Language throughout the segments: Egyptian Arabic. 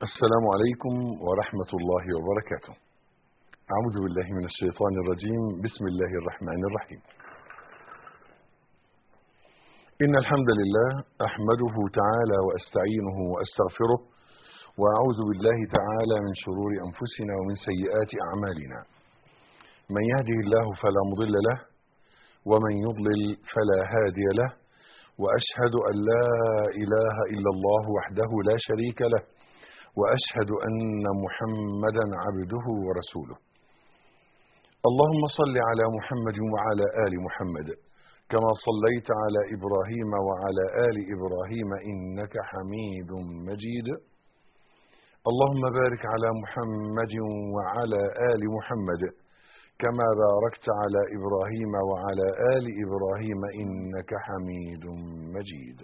السلام عليكم ورحمة الله وبركاته. أعوذ بالله من الشيطان الرجيم، بسم الله الرحمن الرحيم. إن الحمد لله أحمده تعالى وأستعينه وأستغفره وأعوذ بالله تعالى من شرور أنفسنا ومن سيئات أعمالنا. من يهده الله فلا مضل له ومن يضلل فلا هادي له وأشهد أن لا إله إلا الله وحده لا شريك له واشهد ان محمدا عبده ورسوله اللهم صل على محمد وعلى ال محمد كما صليت على ابراهيم وعلى ال ابراهيم انك حميد مجيد اللهم بارك على محمد وعلى ال محمد كما باركت على ابراهيم وعلى ال ابراهيم انك حميد مجيد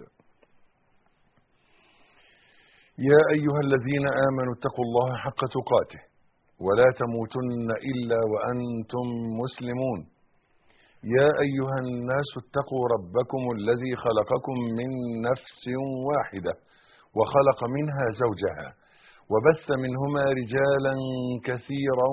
يا أيها الذين آمنوا اتقوا الله حق تقاته ولا تموتن إلا وأنتم مسلمون يا أيها الناس اتقوا ربكم الذي خلقكم من نفس واحدة وخلق منها زوجها وبث منهما رجالا كثيرا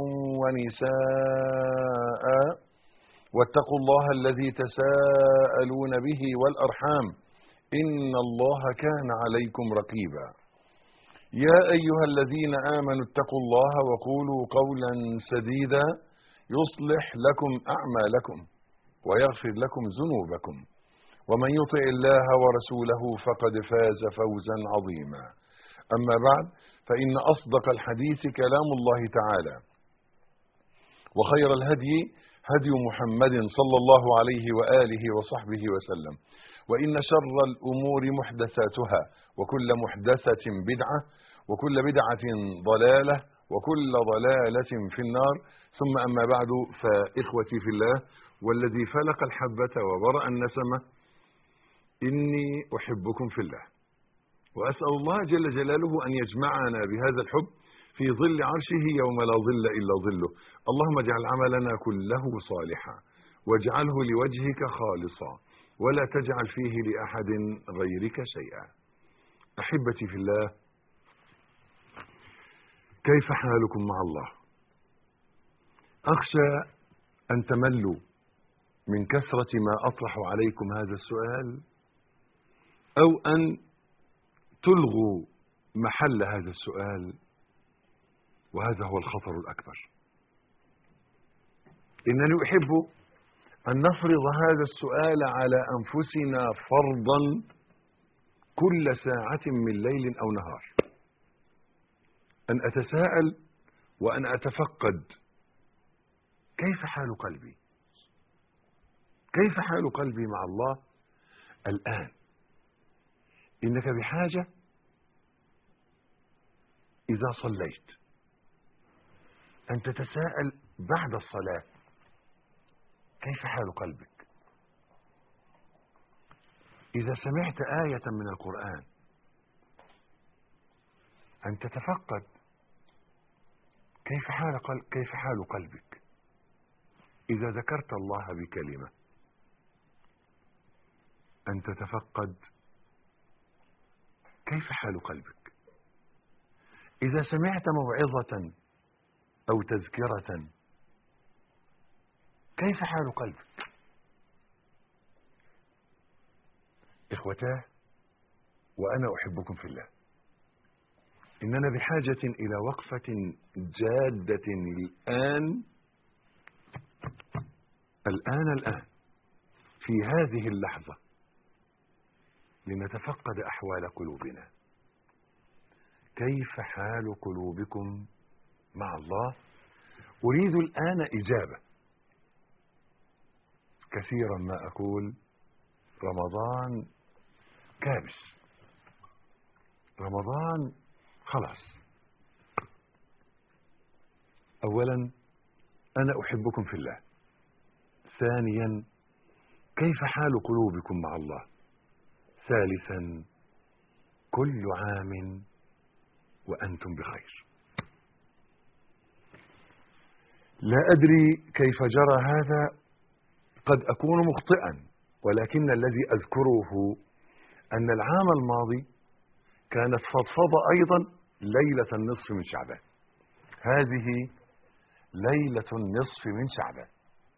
ونساء واتقوا الله الذي تساءلون به والأرحام إن الله كان عليكم رقيبا يا أيها الذين آمنوا اتقوا الله وقولوا قولا سديدا يصلح لكم أعمالكم ويغفر لكم ذنوبكم ومن يطع الله ورسوله فقد فاز فوزا عظيما أما بعد فإن أصدق الحديث كلام الله تعالى وخير الهدي هدي محمد صلى الله عليه وآله وصحبه وسلم وإن شر الأمور محدثاتها وكل محدثة بدعة وكل بدعة ضلالة وكل ضلالة في النار ثم أما بعد فإخوتي في الله والذي فلق الحبة وبرأ النسمة إني أحبكم في الله وأسأل الله جل جلاله أن يجمعنا بهذا الحب في ظل عرشه يوم لا ظل إلا ظله اللهم اجعل عملنا كله صالحا واجعله لوجهك خالصا ولا تجعل فيه لأحد غيرك شيئا أحبتي في الله كيف حالكم مع الله أخشى أن تملوا من كثرة ما أطرح عليكم هذا السؤال أو أن تلغوا محل هذا السؤال وهذا هو الخطر الأكبر إنني أحب أن نفرض هذا السؤال على أنفسنا فرضا كل ساعة من ليل أو نهار أن أتساءل وأن أتفقد كيف حال قلبي كيف حال قلبي مع الله الآن إنك بحاجة إذا صليت أن تتساءل بعد الصلاة كيف حال قلبك إذا سمعت آية من القرآن أن تتفقد كيف حال قلب كيف حال قلبك إذا ذكرت الله بكلمة أن تتفقد كيف حال قلبك إذا سمعت موعظة أو تذكرة كيف حال قلبك إخوتاه وأنا أحبكم في الله إننا بحاجة إلى وقفة جادة الآن الآن الآن في هذه اللحظة لنتفقد أحوال قلوبنا كيف حال قلوبكم مع الله أريد الآن إجابة كثيرا ما أقول رمضان كابس رمضان خلاص أولا أنا أحبكم في الله ثانيا كيف حال قلوبكم مع الله ثالثا كل عام وأنتم بخير لا أدري كيف جرى هذا قد أكون مخطئا ولكن الذي أذكره أن العام الماضي كانت فضفضة أيضا ليلة النصف من شعبان هذه ليلة النصف من شعبان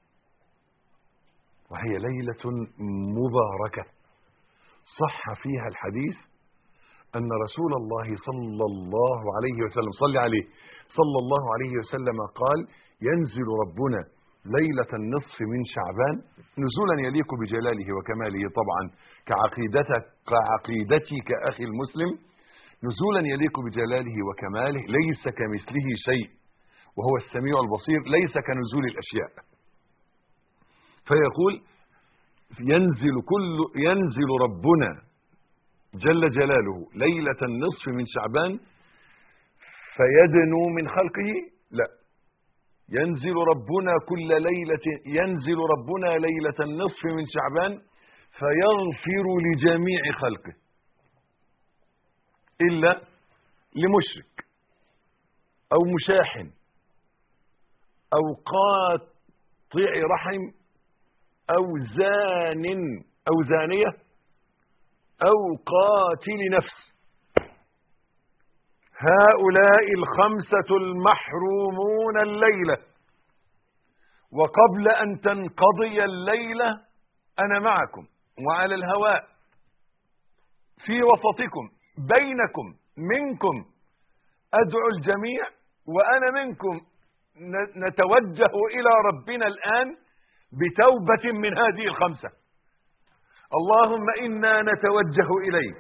وهي ليلة مباركة صح فيها الحديث أن رسول الله صلى الله عليه وسلم صلى عليه صلى الله عليه وسلم قال ينزل ربنا ليلة النصف من شعبان نزولا يليق بجلاله وكماله طبعا كعقيدتك كعقيدتي كأخي المسلم نزولا يليق بجلاله وكماله ليس كمثله شيء وهو السميع البصير ليس كنزول الأشياء فيقول ينزل كل ينزل ربنا جل جلاله ليلة النصف من شعبان فيدنو من خلقه لا ينزل ربنا كل ليلة ينزل ربنا ليلة النصف من شعبان فيغفر لجميع خلقه إلا لمشرك أو مشاحن أو قاطع رحم أو زان أو زانية أو قاتل نفس هؤلاء الخمسة المحرومون الليلة وقبل أن تنقضي الليلة أنا معكم وعلى الهواء في وسطكم بينكم منكم أدعو الجميع وأنا منكم نتوجه إلى ربنا الآن بتوبة من هذه الخمسة اللهم إنا نتوجه إليك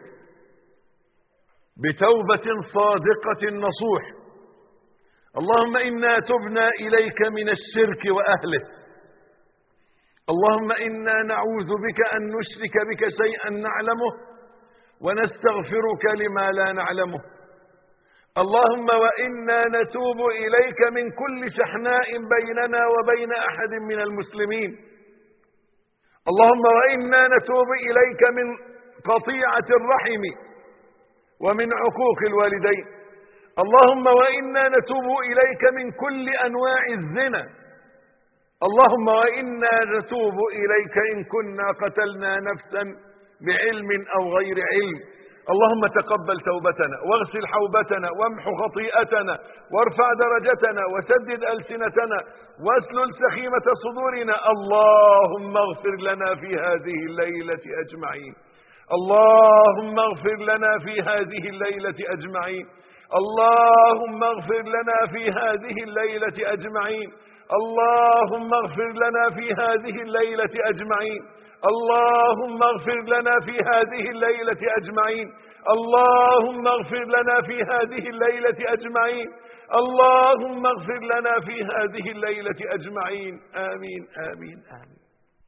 بتوبة صادقة نصوح اللهم إنا تبنا إليك من الشرك وأهله اللهم إنا نعوذ بك أن نشرك بك شيئا نعلمه ونستغفرك لما لا نعلمه اللهم وإنا نتوب إليك من كل شحناء بيننا وبين أحد من المسلمين اللهم وإنا نتوب إليك من قطيعة الرحم ومن عقوق الوالدين اللهم وإنا نتوب إليك من كل أنواع الزنا اللهم وإنا نتوب إليك إن كنا قتلنا نفسا بعلم أو غير علم اللهم تقبل توبتنا واغسل حوبتنا وامح خطيئتنا وارفع درجتنا وسدد ألسنتنا واسلل سخيمة صدورنا اللهم اغفر لنا في هذه الليلة أجمعين اللهم اغفر لنا في هذه الليلة أجمعين اللهم اغفر لنا في هذه الليلة أجمعين اللهم اغفر لنا في هذه الليلة أجمعين اللهم اغفر لنا في هذه الليلة أجمعين اللهم اغفر لنا في هذه الليلة أجمعين اللهم اغفر لنا في هذه الليلة أجمعين آمين آمين آمين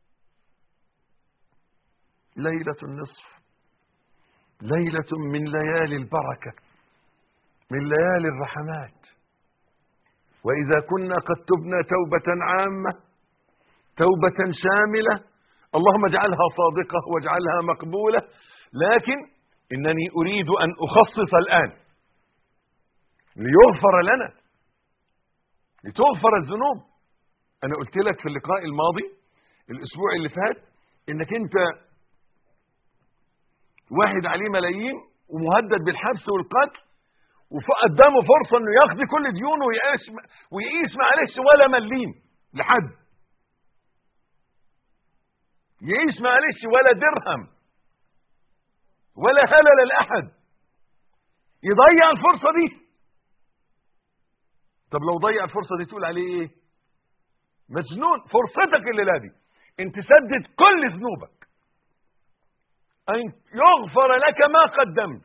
ليلة النصف ليلة من ليالي البركة من ليالي الرحمات وإذا كنا قد تبنا توبة عامة توبة شاملة اللهم اجعلها صادقة واجعلها مقبولة لكن إنني أريد أن أخصص الآن ليغفر لنا لتغفر الذنوب أنا قلت لك في اللقاء الماضي الأسبوع اللي فات إنك أنت واحد عليه ملايين ومهدد بالحبس والقتل وقدامه فرصة انه يقضي كل ديونه ويقيس ويقيس معلش ولا مليم لحد يعيش معلش ولا درهم ولا هلل لأحد يضيع الفرصة دي طب لو ضيع الفرصة دي تقول عليه ايه مجنون فرصتك الليلة دي انت سدد كل ذنوبك ان يغفر لك ما قدمت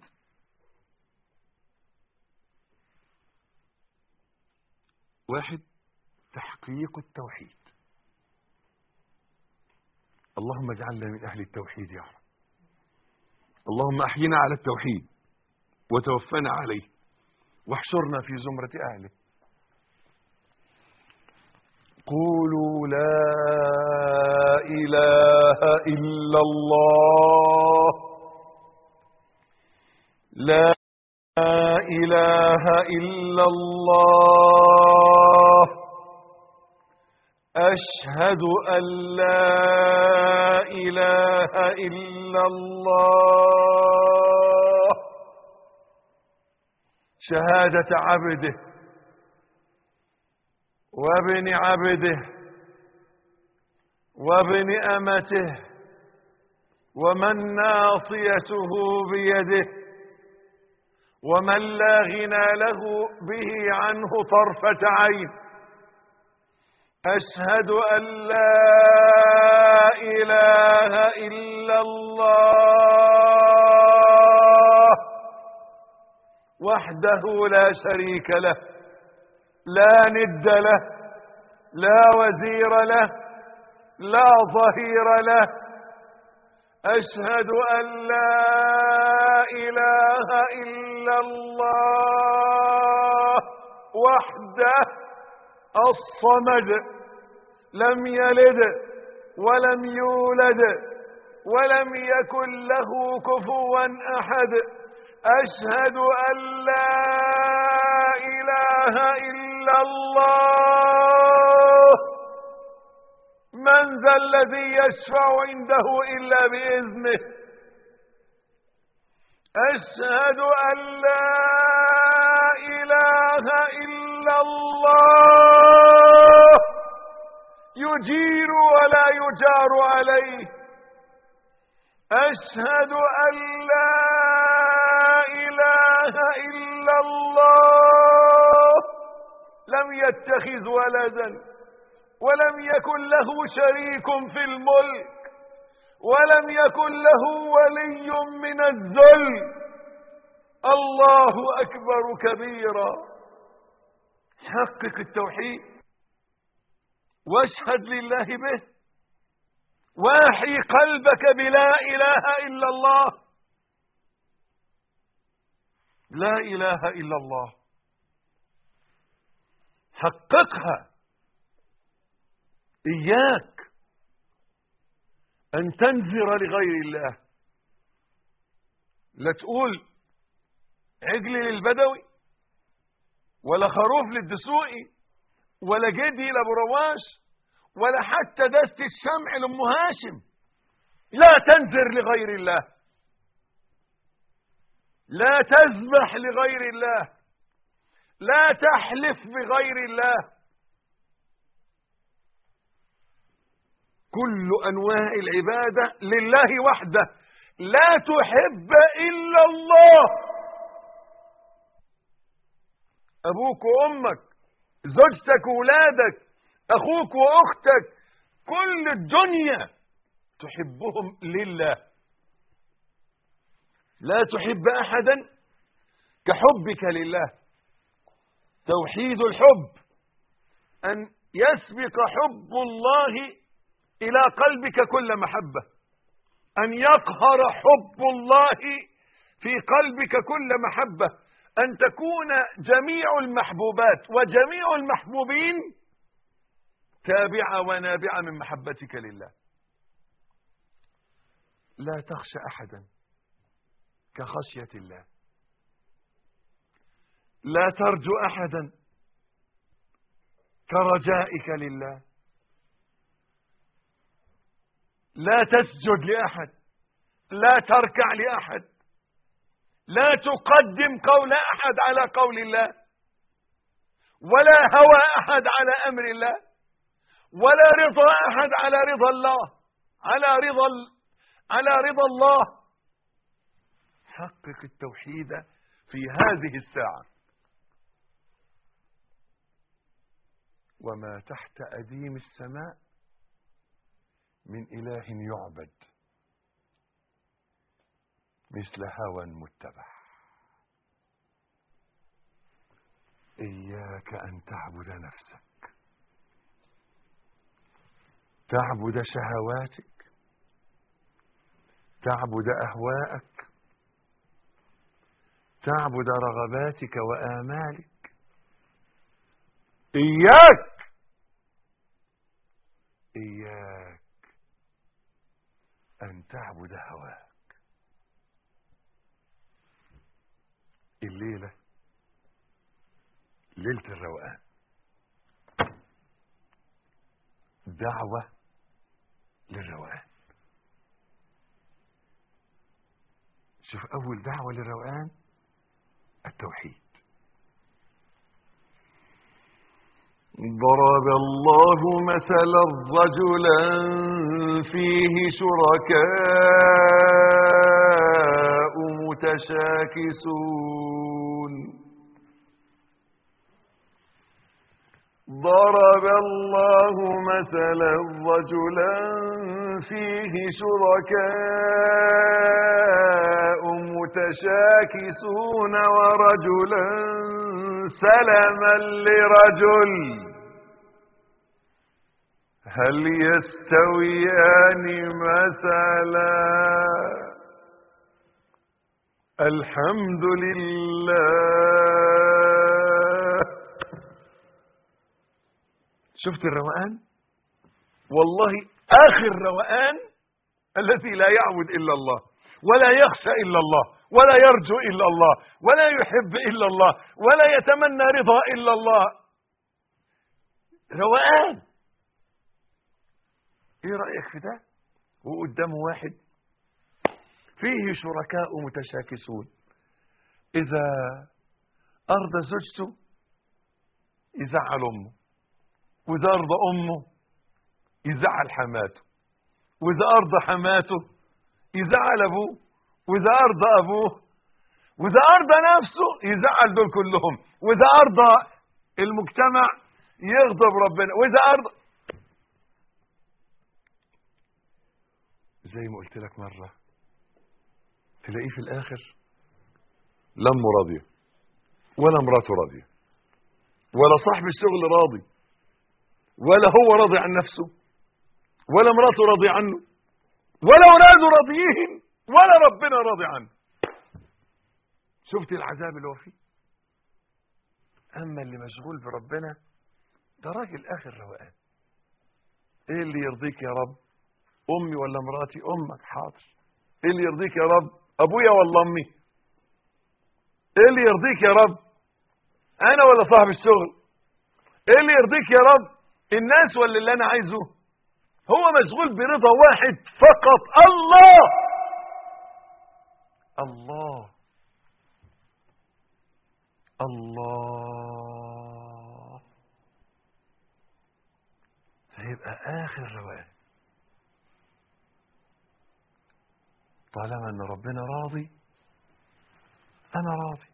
واحد تحقيق التوحيد اللهم اجعلنا من أهل التوحيد يا رب اللهم أحينا على التوحيد وتوفنا عليه واحشرنا في زمرة أهله قولوا لا إله إلا الله لا إله إلا الله أشهد أن لا إله إلا الله شهادة عبده وابن عبده وابن أمته ومن ناصيته بيده ومن لا غنى له به عنه طرفة عين أشهد أن لا إله إلا الله وحده لا شريك له لا ند له لا وزير له لا ظهير له أشهد أن لا إله إلا الله وحده الصمد لم يلد ولم يولد ولم يكن له كفوا أحد أشهد أن لا إله إلا الله من ذا الذي يشفع عنده إلا بإذنه أشهد أن لا إله إلا الله يجير ولا يجار عليه أشهد أن لا إله إلا الله لم يتخذ ولدا ولم يكن له شريك في الملك ولم يكن له ولي من الذل الله أكبر كبيرا حقق التوحيد واشهد لله به واحي قلبك بلا إله إلا الله لا إله إلا الله حققها إياك أن تنذر لغير الله لا تقول عجل للبدوي ولا خروف للدسوقي ولا جدي لابو رواش ولا حتى دست الشمع لام هاشم لا تنذر لغير الله لا تذبح لغير الله لا تحلف بغير الله كل انواع العباده لله وحده لا تحب الا الله ابوك وامك زوجتك وولادك اخوك واختك كل الدنيا تحبهم لله لا تحب احدا كحبك لله توحيد الحب ان يسبق حب الله الى قلبك كل محبه ان يقهر حب الله في قلبك كل محبه ان تكون جميع المحبوبات وجميع المحبوبين تابعه ونابعه من محبتك لله لا تخشى احدا كخشيه الله لا ترجو احدا كرجائك لله لا تسجد لاحد لا تركع لاحد لا تقدم قول احد على قول الله ولا هوى احد على امر الله ولا رضا احد على رضا الله على رضا على رضا الله حقق التوحيد في هذه الساعه وما تحت اديم السماء من اله يعبد مثل هوى متبع اياك ان تعبد نفسك تعبد شهواتك تعبد اهواءك تعبد رغباتك وامالك اياك اياك ان تعبد هواك الليله ليله الروقان دعوه للروقان شوف اول دعوه للروقان التوحيد ضرب الله مثلا رجلا فيه شركاء متشاكسون ضرب الله مثلا رجلا فيه شركاء متشاكسون ورجلا سلما لرجل هل يستويان مثلا الحمد لله شفت الروقان والله اخر روقان الذي لا يعبد الا الله ولا يخشى الا الله ولا يرجو الا الله ولا يحب الا الله ولا يتمنى رضا الا الله روقان ايه رايك في ده وقدامه واحد فيه شركاء متشاكسون اذا ارضى زوجته يزعل امه واذا ارضى امه يزعل حماته واذا ارضى حماته يزعل ابوه واذا ارضى ابوه واذا ارضى نفسه يزعل دول كلهم واذا ارضى المجتمع يغضب ربنا واذا ارضى زي ما قلت لك مره تلاقيه في الاخر لا امه راضيه ولا مراته راضيه ولا صاحب الشغل راضي ولا هو راضي عن نفسه ولا مراته راضي عنه ولا اولاده راضيين ولا ربنا راضي عنه شفت العذاب اللي هو فيه اما اللي مشغول بربنا ده راجل اخر روقان ايه اللي يرضيك يا رب امي ولا مراتي امك حاضر ايه اللي يرضيك يا رب ابويا ولا امي ايه اللي يرضيك يا رب انا ولا صاحب الشغل ايه اللي يرضيك يا رب الناس ولا اللي انا عايزه هو مشغول برضا واحد فقط الله الله الله هيبقى اخر رواه طالما ان ربنا راضي انا راضي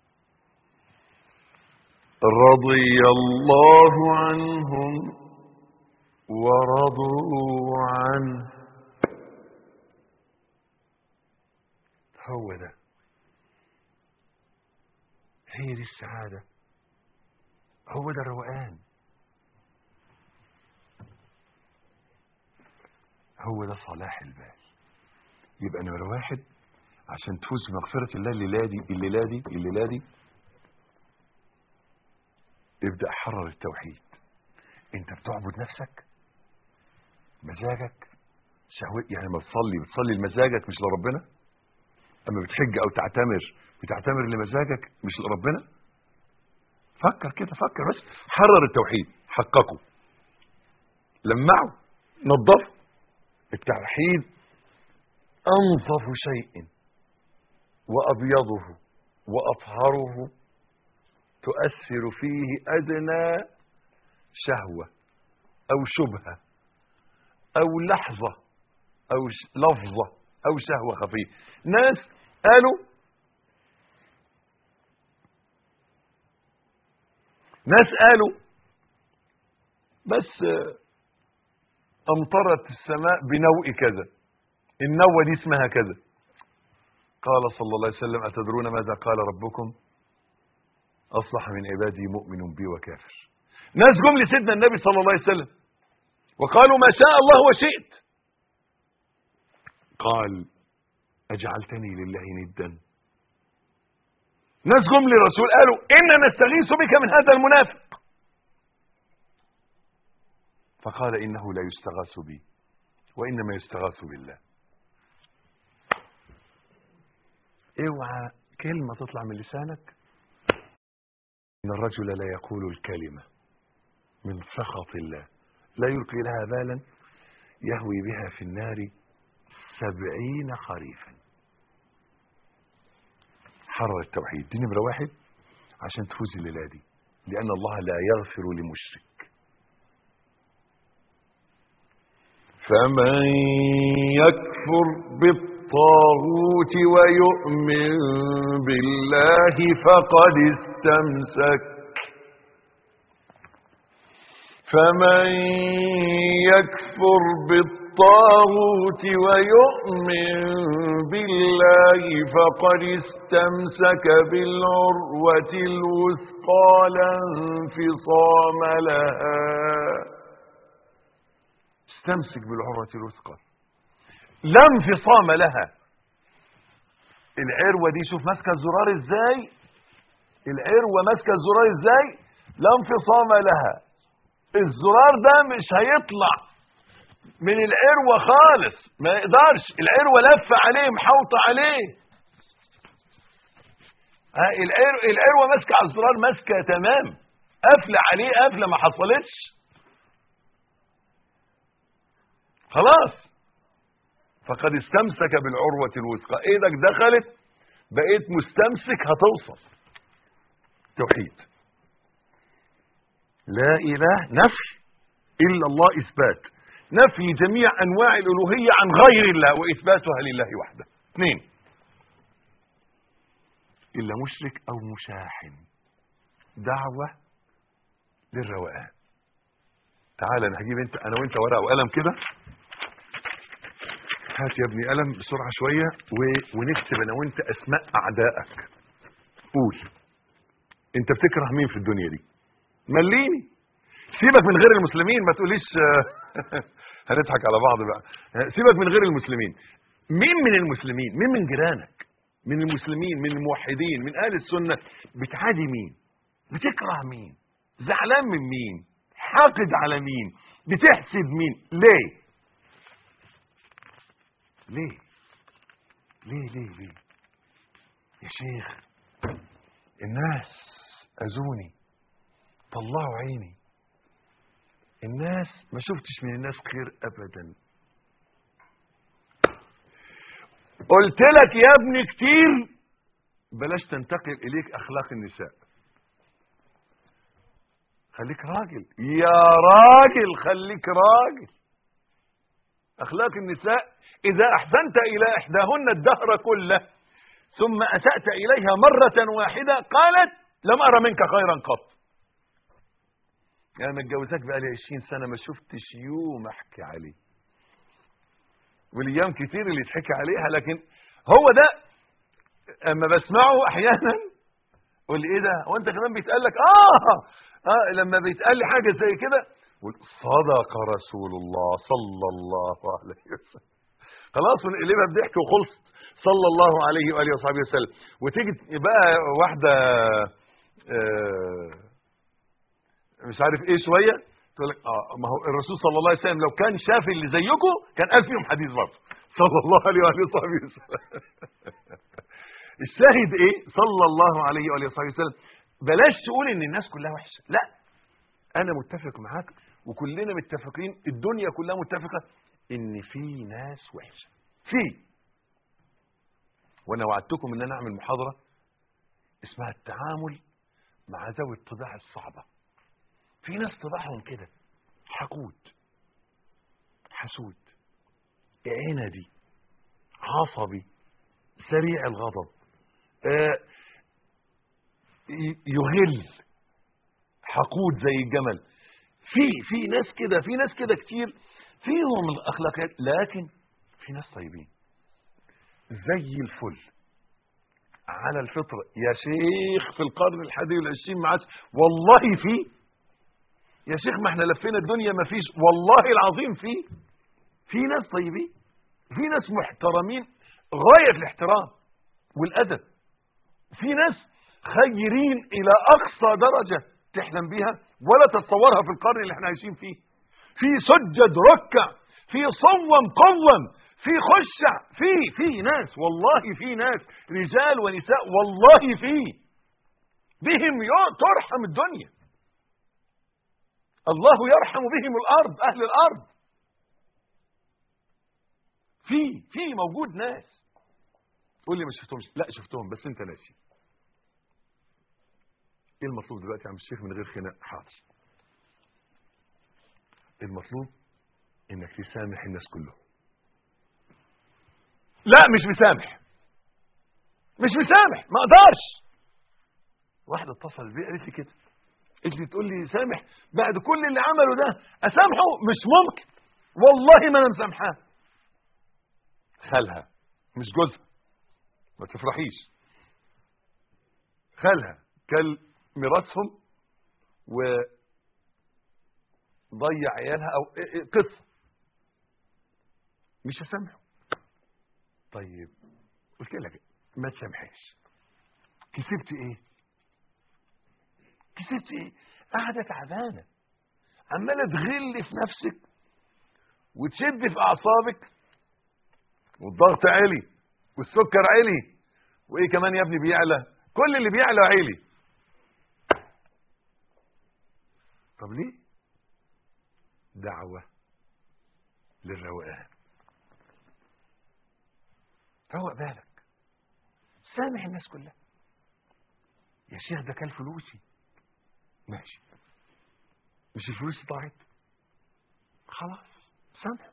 رضي الله عنهم ورضوا عنه هو ده هي دي السعادة هو ده الروقان هو ده صلاح البال يبقى نمرة واحد عشان تفوز بمغفرة الله الليلة دي الليلة دي الليلة دي ابدأ حرر التوحيد انت بتعبد نفسك مزاجك شهوة يعني لما بتصلي بتصلي لمزاجك مش لربنا اما بتحج او تعتمر بتعتمر لمزاجك مش لربنا فكر كده فكر بس حرر التوحيد حققه لمعه نظفه التوحيد انظف شيء وابيضه واطهره تؤثر فيه ادنى شهوه او شبهه او لحظه او ش- لفظه او شهوه خفيه ناس قالوا ناس قالوا بس آه، امطرت السماء بنوء كذا النوة دي اسمها كذا قال صلى الله عليه وسلم أتدرون ماذا قال ربكم أصلح من عبادي مؤمن بي وكافر ناس جم لسيدنا النبي صلى الله عليه وسلم وقالوا ما شاء الله وشئت قال أجعلتني لله ندا ناس جم للرسول قالوا إنا نستغيث بك من هذا المنافق فقال إنه لا يستغاث بي وإنما يستغاث بالله اوعى كلمة تطلع من لسانك إن الرجل لا يقول الكلمة من سخط الله لا يلقي لها بالا يهوي بها في النار سبعين خريفا حرر التوحيد دي نمرة واحد عشان تفوز الليلة دي لأن الله لا يغفر لمشرك فمن يكفر بالطاغوت ويؤمن بالله فقد استمسك فمن يكفر بالطاغوت ويؤمن بالله فقد استمسك بالعروة الوثقى لا انفصام لها استمسك بالعروة الوثقى لا انفصام لها العروة دي شوف ماسكة الزرار ازاي العروة ماسكة الزرار ازاي لا انفصام لها الزرار ده مش هيطلع من العروة خالص ما يقدرش العروة لفة عليه محوطة عليه ها العر- العروة ماسكة على الزرار ماسكة تمام قافلة عليه قافلة ما حصلتش خلاص فقد استمسك بالعروة الوثقى ايدك دخلت بقيت مستمسك هتوصل توحيد لا اله نفي الا الله اثبات نفي جميع انواع الالوهيه عن غير الله واثباتها لله وحده اثنين الا مشرك او مشاحن دعوه للروقان تعال انا هجيب انت انا وانت ورقه وقلم كده هات يا ابني قلم بسرعه شويه و... ونكتب انا وانت اسماء اعدائك قول انت بتكره مين في الدنيا دي مليني سيبك من غير المسلمين ما تقوليش آه، هنضحك على بعض بقى سيبك من غير المسلمين مين من المسلمين مين من جيرانك من المسلمين من الموحدين من اهل السنه بتعادي مين بتكره مين زعلان من مين حاقد على مين بتحسد مين ليه ليه ليه ليه ليه يا شيخ الناس اذوني طلعوا عيني الناس ما شفتش من الناس خير ابدا قلت لك يا ابني كتير بلاش تنتقل اليك اخلاق النساء خليك راجل يا راجل خليك راجل اخلاق النساء اذا احسنت الى احداهن الدهر كله ثم اسات اليها مره واحده قالت لم ارى منك خيرا قط انا متجوزاك بقالي 20 سنه ما شفتش يوم احكي عليه والايام كتير اللي يتحكي عليها لكن هو ده اما بسمعه احيانا قول لي ايه ده هو انت كمان بيتقال لك اه اه لما بيتقال لي حاجه زي كده قول صدق رسول الله صلى الله عليه وسلم خلاص ونقلبها بضحك وخلصت صلى الله عليه واله وصحبه وسلم وتيجي بقى واحده آه مش عارف ايه شويه تقول لك اه ما هو الرسول صلى الله عليه وسلم لو كان شاف اللي زيكم كان قال فيهم حديث برضه صلى الله عليه واله وصحبه وسلم الشاهد ايه صلى الله عليه واله وصحبه وسلم بلاش تقول ان الناس كلها وحشه لا انا متفق معاك وكلنا متفقين الدنيا كلها متفقه ان في ناس وحشه في وانا وعدتكم ان انا اعمل محاضره اسمها التعامل مع ذوي الطباع الصعبه في ناس طباعهم كده حقود حسود عندي عصبي سريع الغضب آه، ي- يغل حقود زي الجمل في في ناس كده في ناس كده كتير فيهم الاخلاقيات لكن في ناس طيبين زي الفل على الفطره يا شيخ في القرن الحادي والعشرين ما عادش والله في يا شيخ ما احنا لفينا الدنيا ما فيش والله العظيم في في ناس طيبين في ناس محترمين غايه الاحترام والادب في ناس خيرين الى اقصى درجه تحلم بيها ولا تتصورها في القرن اللي احنا عايشين فيه في سجد ركع في صوم قوم في خشع في في ناس والله في ناس رجال ونساء والله في بهم يو- ترحم الدنيا الله يرحم بهم الارض اهل الارض في في موجود ناس تقول لي ما شفتهمش لا شفتهم بس انت ناسي ايه المطلوب دلوقتي يا عم الشيخ من غير خناق حاضر المطلوب انك تسامح الناس كلهم لا مش مسامح مش مسامح ما اقدرش واحده اتصل بي قالت لي كده قالت لي تقول لي سامح بعد كل اللي عمله ده اسامحه مش ممكن والله ما انا مسامحاه خالها مش جوزها ما تفرحيش خالها كل ميراثهم و ضيع عيالها او إيه إيه قصه مش هسامحه طيب قلت لك ما تسامحيش كسبت ايه كسبت ايه قاعده تعبانه عماله تغل في نفسك وتشد في اعصابك والضغط عالي والسكر عالي وايه كمان يا ابني بيعلى كل اللي بيعلى عالي طب ليه دعوة للروقان روق بالك سامح الناس كلها يا شيخ ده كان فلوسي ماشي مش الفلوس ضاعت خلاص سامحه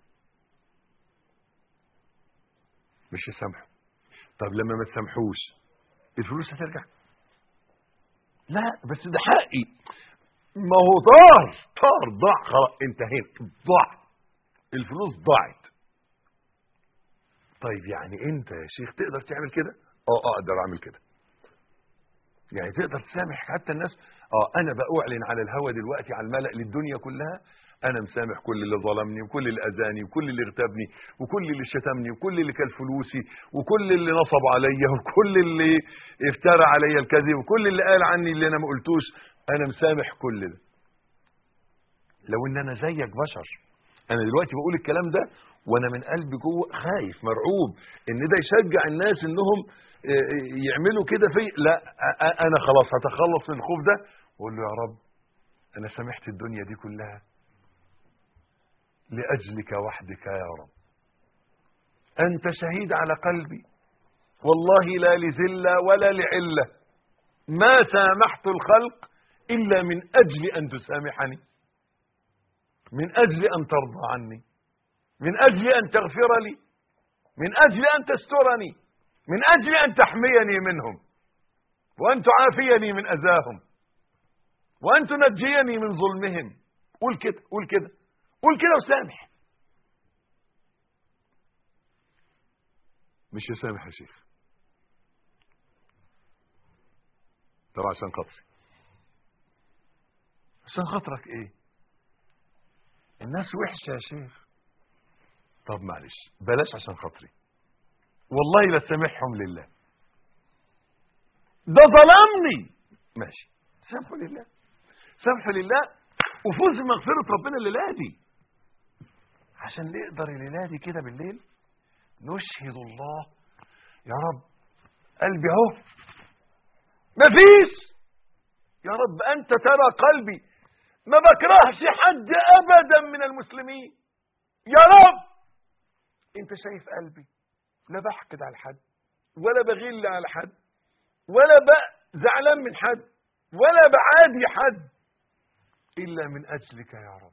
مش هسامحه طب لما ما تسامحوش الفلوس هترجع لا بس ده حقي ما هو طار طار ضاع خلاص انتهينا ضاع الفلوس ضاعت طيب يعني انت يا شيخ تقدر تعمل كده اه اقدر اعمل كده يعني تقدر تسامح حتى الناس اه انا بأعلن على الهوى دلوقتي على الملأ للدنيا كلها انا مسامح كل اللي ظلمني وكل اللي اذاني وكل اللي اغتابني وكل اللي شتمني وكل اللي كل فلوسي وكل اللي نصب عليا وكل اللي افترى عليا الكذب وكل اللي قال عني اللي انا ما قلتوش انا مسامح كل ده لو ان انا زيك بشر انا دلوقتي بقول الكلام ده وانا من قلبي جوه خايف مرعوب ان ده يشجع الناس انهم يعملوا كده في لا انا خلاص هتخلص من الخوف ده واقول له يا رب انا سامحت الدنيا دي كلها لاجلك وحدك يا رب انت شهيد على قلبي والله لا لذله ولا لعله ما سامحت الخلق الا من اجل ان تسامحني من اجل ان ترضى عني من اجل ان تغفر لي من اجل ان تسترني من اجل ان تحميني منهم وان تعافيني من اذاهم وان تنجيني من ظلمهم قول كده قول كده قول كده وسامح مش يسامح يا شيخ طب عشان خاطري عشان خاطرك ايه الناس وحشه يا شيخ طب معلش بلاش عشان خاطري والله لا سامحهم لله ده ظلمني ماشي سامحه لله سامحه لله وفوز بمغفرة ربنا الليلة دي عشان نقدر الليلة دي كده بالليل نشهد الله يا رب قلبي اهو مفيش يا رب انت ترى قلبي ما بكرهش حد ابدا من المسلمين يا رب انت شايف قلبي لا بحقد على حد ولا بغل على حد ولا زعلان من حد ولا بعادي حد الا من اجلك يا رب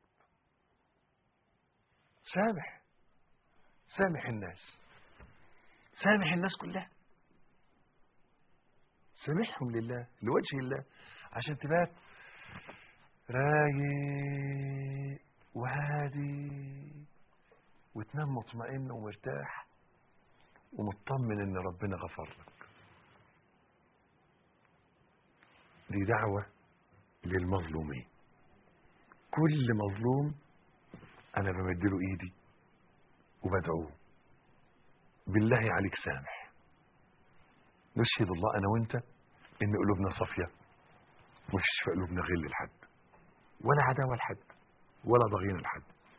سامح سامح الناس سامح الناس كلها سامحهم لله لوجه الله عشان تبات رايق وهادي وتنام مطمئن ومرتاح ومطمن ان ربنا غفر لك دي دعوة للمظلومين كل مظلوم انا بمدله ايدي وبدعوه بالله عليك سامح نشهد الله انا وانت ان قلوبنا صافيه مفيش في قلوبنا غل لحد ولا عداوه لحد ولا ضغينه لحد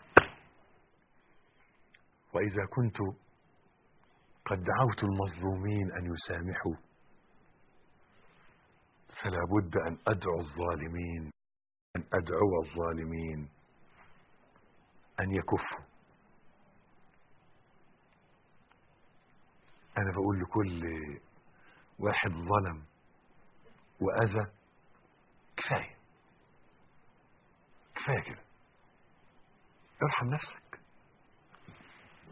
واذا كنت قد دعوت المظلومين ان يسامحوا فلا بد ان ادعو الظالمين ان ادعو الظالمين ان يكفوا انا بقول لكل واحد ظلم واذى كفايه كفايه كده ارحم نفسك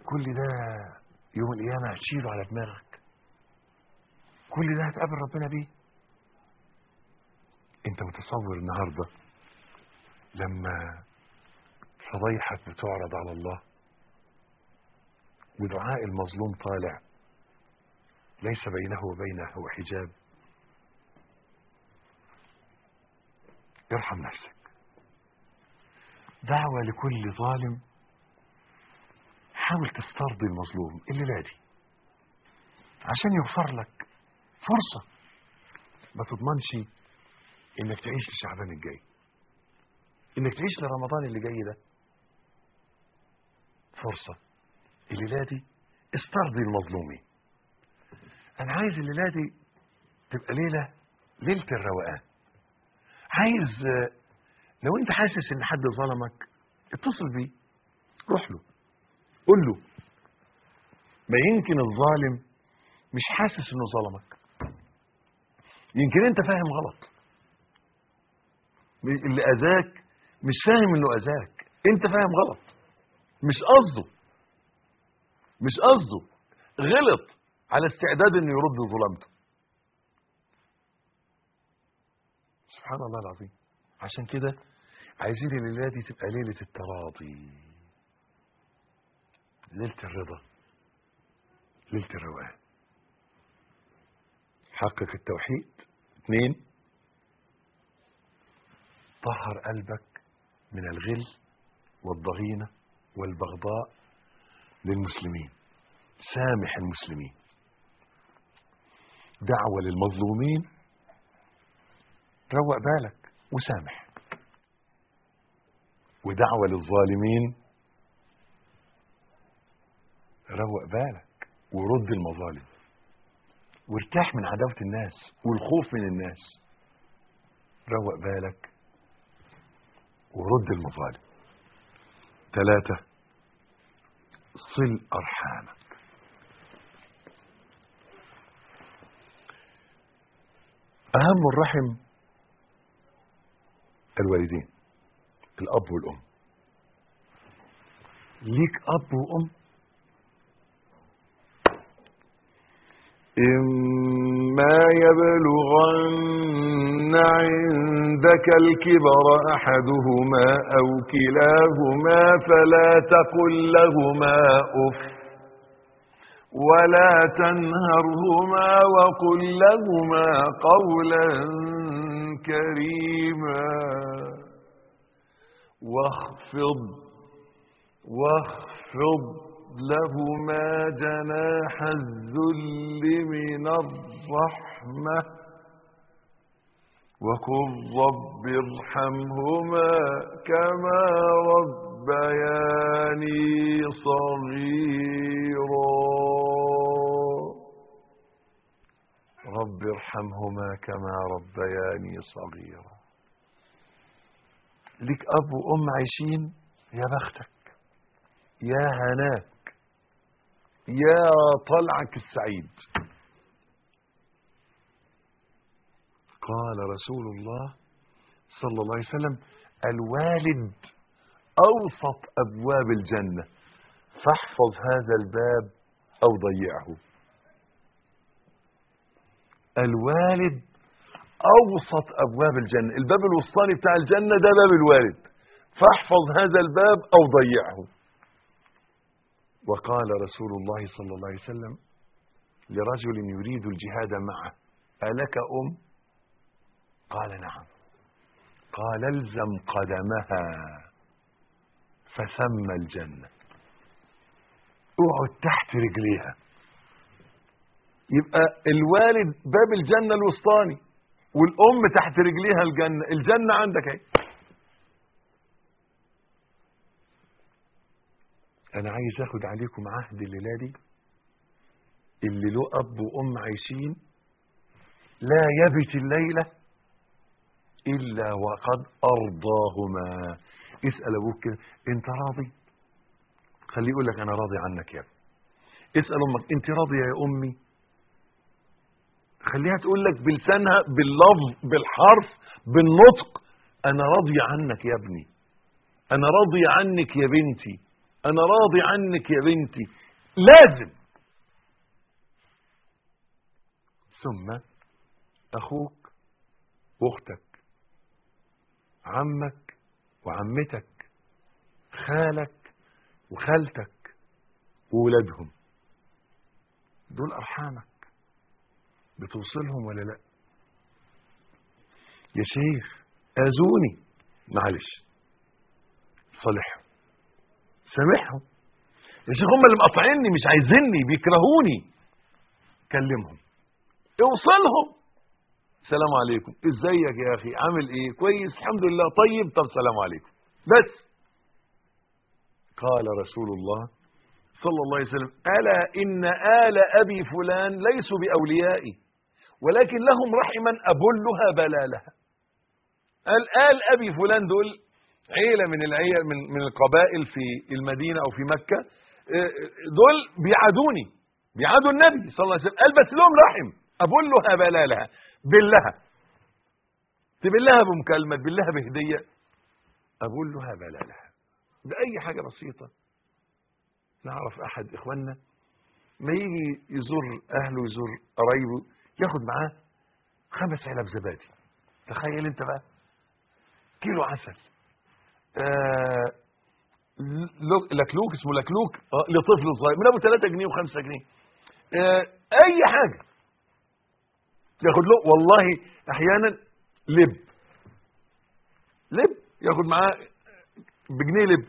كل ده يوم القيامة هتشيله على دماغك كل ده هتقابل ربنا بيه انت متصور النهاردة لما فضيحك بتعرض على الله ودعاء المظلوم طالع ليس بينه وبينه حجاب ارحم نفسك دعوة لكل ظالم حاول تسترضي المظلوم الليلة دي عشان يغفر لك فرصة ما تضمنش انك تعيش لشعبان الجاي انك تعيش لرمضان اللي جاي ده فرصة الليلة دي استرضي المظلومين انا عايز الليلة دي تبقى ليلة ليلة الروقان عايز آه، لو انت حاسس ان حد ظلمك اتصل بيه روح له قول له ما يمكن الظالم مش حاسس انه ظلمك يمكن انت فاهم غلط اللي اذاك مش فاهم انه اذاك انت فاهم غلط مش قصده مش قصده غلط على استعداد انه يرد ظلمته سبحان الله العظيم عشان كده عايزين الليله دي تبقى ليله التراضي ليله الرضا ليله الروقان حقق التوحيد اثنين طهر قلبك من الغل والضغينة والبغضاء للمسلمين سامح المسلمين دعوة للمظلومين روق بالك وسامح ودعوة للظالمين روق بالك ورد المظالم وارتاح من عداوة الناس والخوف من الناس روق بالك ورد المظالم ثلاثة صل أرحامك أهم الرحم الوالدين الأب والأم ليك أب وأم إما يبلغن عندك الكبر أحدهما أو كلاهما فلا تقل لهما أف ولا تنهرهما وقل لهما قولا كريما واخفض واخفض لهما جناح الذل من الرحمة وقل رب ارحمهما كما ربياني صغيرا رب ارحمهما كما ربياني صغيرا ليك أب وأم عايشين يا بختك يا هناك يا طلعك السعيد قال رسول الله صلى الله عليه وسلم الوالد أوسط أبواب الجنة فاحفظ هذا الباب أو ضيعه الوالد أوسط أبواب الجنة الباب الوسطاني بتاع الجنة ده باب الوالد فاحفظ هذا الباب أو ضيعه وقال رسول الله صلى الله عليه وسلم لرجل يريد الجهاد معه ألك أم قال نعم قال الزم قدمها فثم الجنة اقعد تحت رجليها يبقى الوالد باب الجنة الوسطاني والأم تحت رجليها الجنة الجنة عندك اهي أنا عايز أخد عليكم عهد الليلة دي اللي له أب وأم عايشين لا يبت الليلة إلا وقد أرضاهما اسأل أبوك كده أنت راضي خليه يقول لك أنا راضي عنك يا ابني اسأل أمك أنت راضية يا أمي خليها تقول لك بلسانها باللفظ بالحرف بالنطق أنا راضية عنك يا ابني أنا راضية عنك يا بنتي انا راضي عنك يا بنتي لازم ثم اخوك واختك عمك وعمتك خالك وخالتك وولادهم دول ارحامك بتوصلهم ولا لا يا شيخ اذوني معلش صالحهم سامحهم يا شيخ هم اللي مقاطعيني مش عايزيني بيكرهوني كلمهم اوصلهم سلام عليكم ازيك يا اخي عامل ايه كويس الحمد لله طيب طب سلام عليكم بس قال رسول الله صلى الله عليه وسلم الا ان ال ابي فلان ليسوا باوليائي ولكن لهم رحما ابلها بلالها قال آل أبي فلان دول عيلة من العيل من من القبائل في المدينة أو في مكة دول بيعادوني بيعادوا النبي صلى الله عليه وسلم قال بس لهم رحم أبلها بلالها بلها تبلها بمكالمة تبلها بهدية أبلها بلالها بأي حاجة بسيطة نعرف أحد إخواننا ما يجي يزور أهله يزور قرايبه ياخد معاه خمس علب زبادي تخيل انت بقى كيلو عسل آه لكلوك اسمه لكلوك آه لطفل صغير من ابو 3 جنيه و5 جنيه آه اي حاجه ياخد له والله احيانا لب لب ياخد معاه بجنيه لب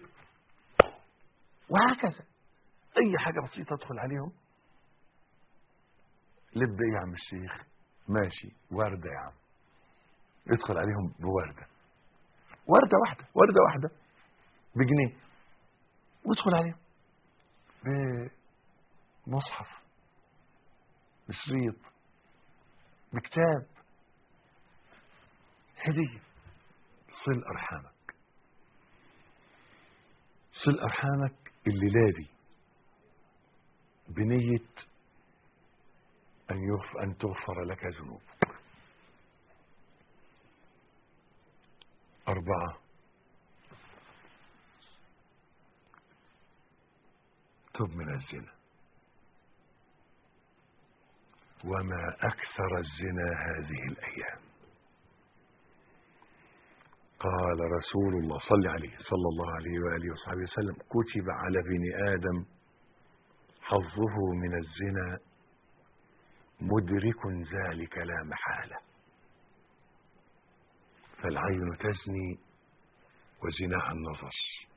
وهكذا اي حاجه بسيطه تدخل عليهم لب ايه يا عم الشيخ ماشي ورده يا عم ادخل عليهم بورده ورده واحده ورده واحده بجنيه وادخل عليهم بمصحف بشريط بكتاب هديه صل ارحامك صل ارحامك الليله دي بنيه أن, يغف أن تغفر لك ذنوبك أربعة تب من الزنا وما أكثر الزنا هذه الأيام قال رسول الله صلى عليه صلى الله عليه وآله وصحبه وسلم كتب على ابن آدم حظه من الزنا مدرك ذلك لا محالة فالعين تزني وزناها النظر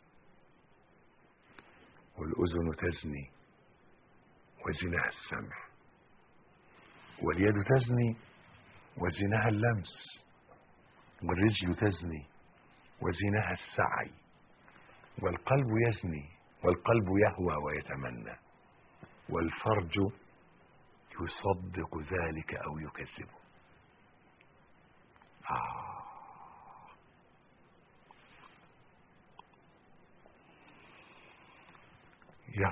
والأذن تزني وزناها السمع واليد تزني وزناها اللمس والرجل تزني وزناها السعي والقلب يزني والقلب يهوى ويتمنى والفرج يصدق ذلك أو يكذبه آه. يا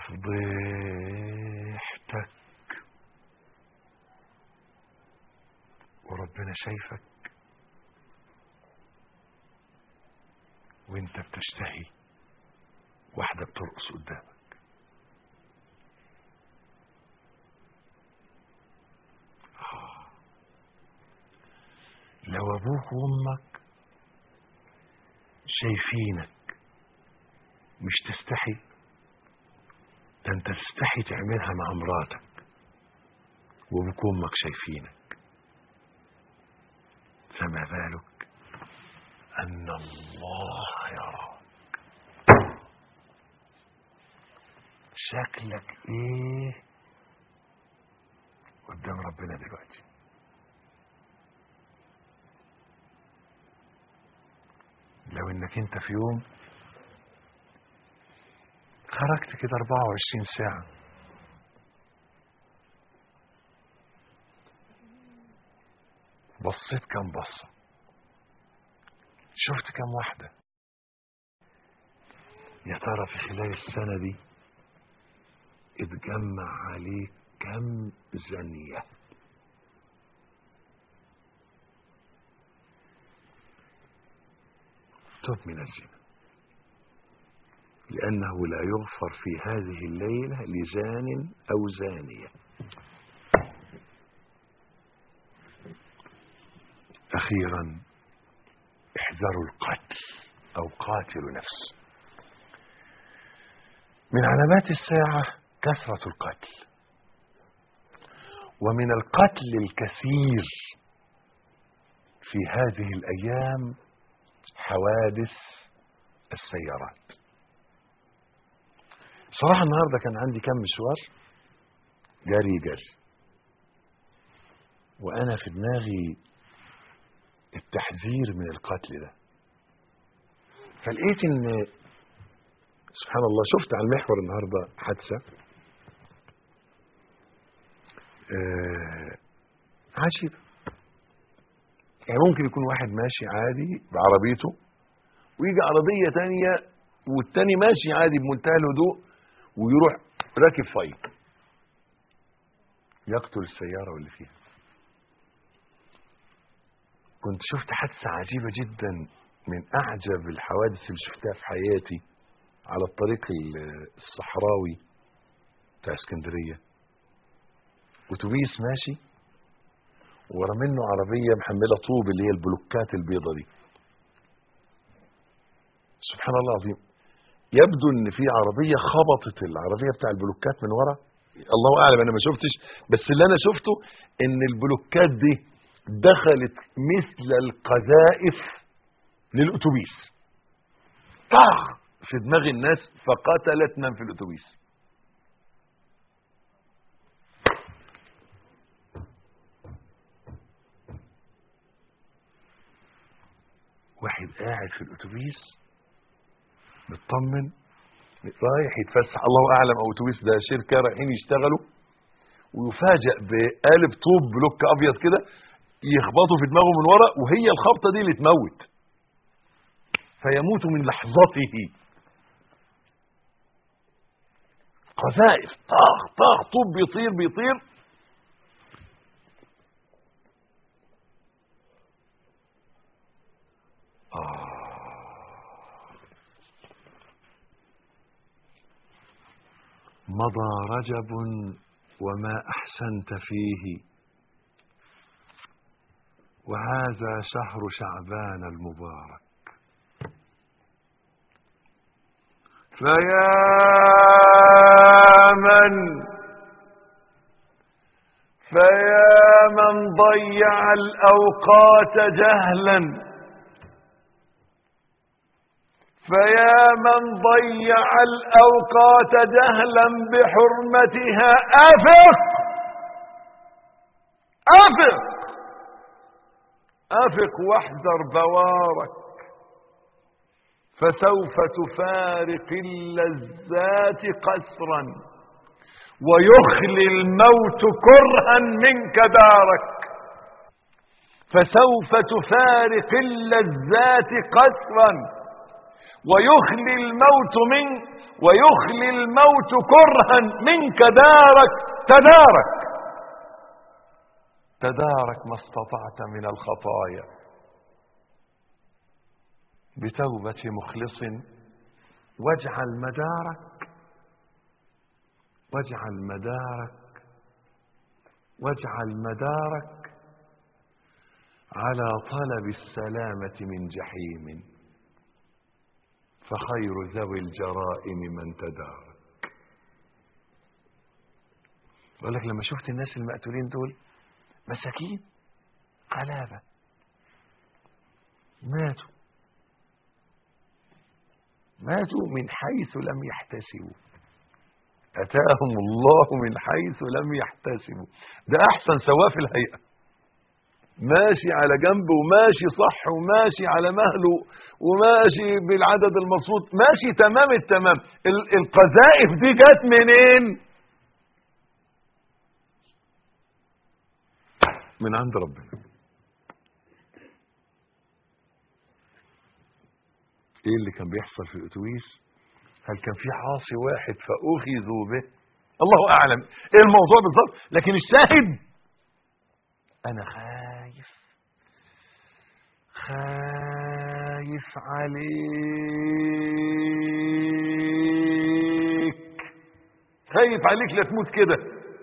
فضيحتك وربنا شايفك وانت بتشتهي واحدة بترقص قدامك لو ابوك وامك شايفينك مش تستحي ده انت تستحي تعملها مع مراتك وابوك وامك شايفينك فما بالك ان الله يراك شكلك ايه قدام ربنا دلوقتي لو انك انت في يوم خرجت كده 24 ساعة بصيت كم بصة شفت كم واحدة يا ترى في خلال السنة دي اتجمع عليك كم زنيه تب من الزنا لأنه لا يغفر في هذه الليلة لزان أو زانية أخيرا احذروا القتل أو قاتل نفس من علامات الساعة كثرة القتل ومن القتل الكثير في هذه الأيام حوادث السيارات صراحة النهاردة كان عندي كم مشوار جري جري وأنا في دماغي التحذير من القتل ده فلقيت ان سبحان الله شفت على المحور النهارده حادثه آه عجيبه يعني ممكن يكون واحد ماشي عادي بعربيته ويجي عربيه تانية والتاني ماشي عادي بمنتهى الهدوء ويروح راكب فايق يقتل السياره واللي فيها كنت شفت حادثة عجيبة جدا من أعجب الحوادث اللي شفتها في حياتي على الطريق الصحراوي بتاع اسكندرية أتوبيس ماشي ورا منه عربية محملة طوب اللي هي البلوكات البيضة دي سبحان الله العظيم يبدو ان في عربية خبطت العربية بتاع البلوكات من ورا الله اعلم انا ما شفتش بس اللي انا شفته ان البلوكات دي دخلت مثل القذائف للأتوبيس طخ في دماغ الناس فقتلت من في الأتوبيس واحد قاعد في الأتوبيس مطمن رايح يتفسح الله أعلم أو أتوبيس ده شركة رايحين يشتغلوا ويفاجأ بقالب طوب بلوك أبيض كده يخبطوا في دماغه من ورا وهي الخبطه دي اللي تموت فيموت من لحظته قذائف طاخ طاخ طوب بيطير بيطير مضى رجب وما احسنت فيه وهذا شهر شعبان المبارك فيا من فيا من ضيع الأوقات جهلا فيا من ضيع الأوقات جهلا بحرمتها أفق أفق أفق واحذر بوارك فسوف تفارق اللذات قسرا ويخلي الموت كرها منك دارك فسوف تفارق اللذات قسرا ويخلي الموت من ويخلي الموت كرها منك دارك تدارك تدارك ما استطعت من الخطايا بتوبة مخلص واجعل مدارك واجعل مدارك واجعل مدارك على طلب السلامة من جحيم فخير ذوي الجرائم من تدارك بقول لك لما شفت الناس المقتولين دول مساكين قلابة ماتوا ماتوا من حيث لم يحتسبوا أتاهم الله من حيث لم يحتسبوا ده أحسن سواء في الهيئة ماشي على جنب وماشي صح وماشي على مهله وماشي بالعدد المرصود ماشي تمام التمام القذائف دي جت منين من عند ربنا ايه اللي كان بيحصل في الاتوبيس هل كان في عاصي واحد فاخذوا به الله اعلم ايه الموضوع بالظبط لكن الشاهد انا خايف خايف خايف عليك خايف عليك لا تموت كده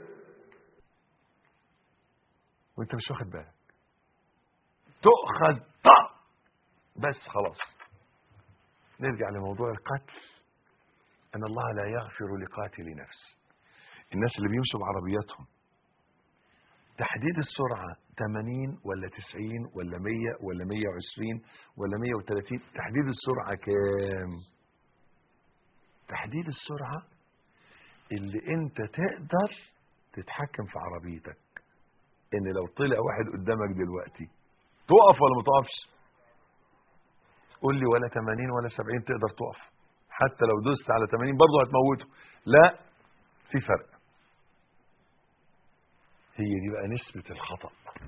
وانت مش واخد بالك تؤخذ طق بس خلاص نرجع لموضوع القتل ان الله لا يغفر لقاتل نفس الناس اللي بيمشوا بعربياتهم تحديد السرعة 80 ولا 90 ولا 100 ولا 120 ولا 130 تحديد السرعة كام تحديد السرعة اللي انت تقدر تتحكم في عربيتك ان لو طلع واحد قدامك دلوقتي تقف ولا ما تقفش قول لي ولا 80 ولا 70 تقدر تقف حتى لو دوست على 80 برضه هتموته لا في فرق هي دي بقى نسبة الخطأ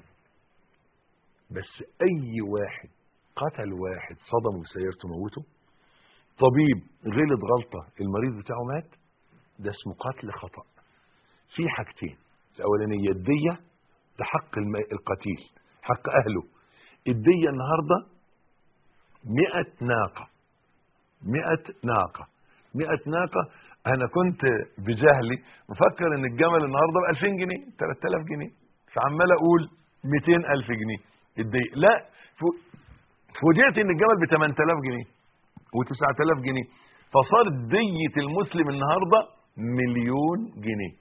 بس أي واحد قتل واحد صدمه سيارته موته طبيب غلط غلطة المريض بتاعه مات ده اسمه قتل خطأ في حاجتين الأولانية الدية ده حق الم- القتيل حق أهله الدية النهاردة مئة ناقة مئة ناقة مئة ناقة أنا كنت بجهلي مفكر إن الجمل النهاردة ب 2000 جنيه 3000 جنيه فعمال أقول 200000 جنيه الدية لا فو- فوجئت إن الجمل ب 8000 جنيه و9000 جنيه فصارت دية المسلم النهاردة مليون جنيه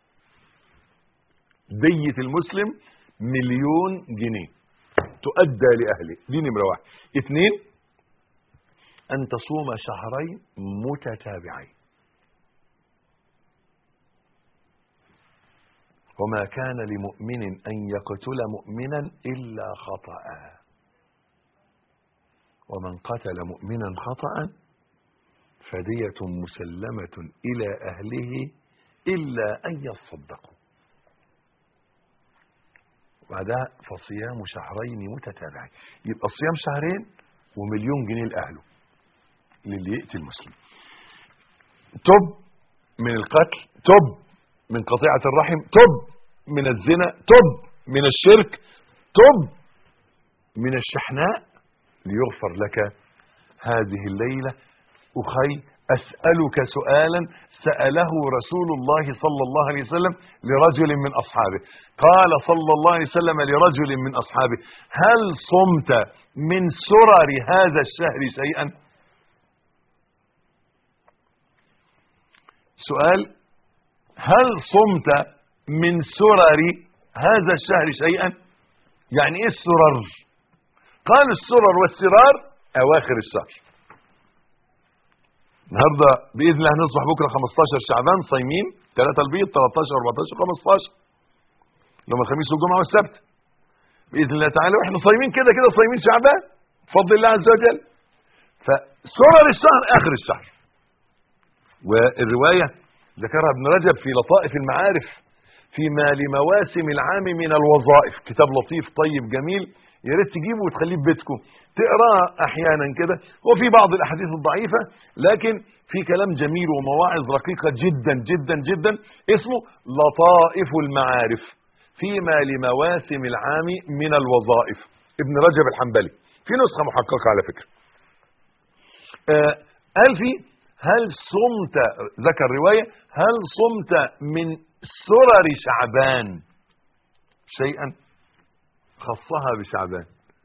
دية المسلم مليون جنيه تؤدى لأهله دي نمرة واحد اثنين أن تصوم شهرين متتابعين وما كان لمؤمن أن يقتل مؤمنا إلا خطأ ومن قتل مؤمنا خطأ فدية مسلمة إلى أهله إلا أن يصدقوا بعدها فصيام شهرين متتابعين يبقى صيام شهرين ومليون جنيه لأهله للي يقتل مسلم تب من القتل تب من قطيعة الرحم تب من الزنا تب من الشرك تب من الشحناء ليغفر لك هذه الليلة أخي أسألك سؤالا سأله رسول الله صلى الله عليه وسلم لرجل من أصحابه قال صلى الله عليه وسلم لرجل من أصحابه هل صمت من سرر هذا الشهر شيئا سؤال هل صمت من سرر هذا الشهر شيئا يعني ايه السرر قال السرر والسرار اواخر الشهر النهارده باذن الله هنصبح بكره 15 شعبان صايمين 3 البيض 13 14 15 يوم الخميس والجمعه والسبت باذن الله تعالى واحنا صايمين كده كده صايمين شعبان بفضل الله عز وجل فسرر الشهر اخر الشهر والروايه ذكرها ابن رجب في لطائف المعارف فيما لمواسم العام من الوظائف كتاب لطيف طيب جميل يا ريت تجيبه وتخليه في بيتكم تقراه احيانا كده هو في بعض الاحاديث الضعيفه لكن في كلام جميل ومواعظ رقيقه جدا جدا جدا اسمه لطائف المعارف فيما لمواسم العام من الوظائف ابن رجب الحنبلي في نسخه محققه على فكره آه قال في هل صمت ذكر روايه هل صمت من سرر شعبان شيئا خصها بشعبان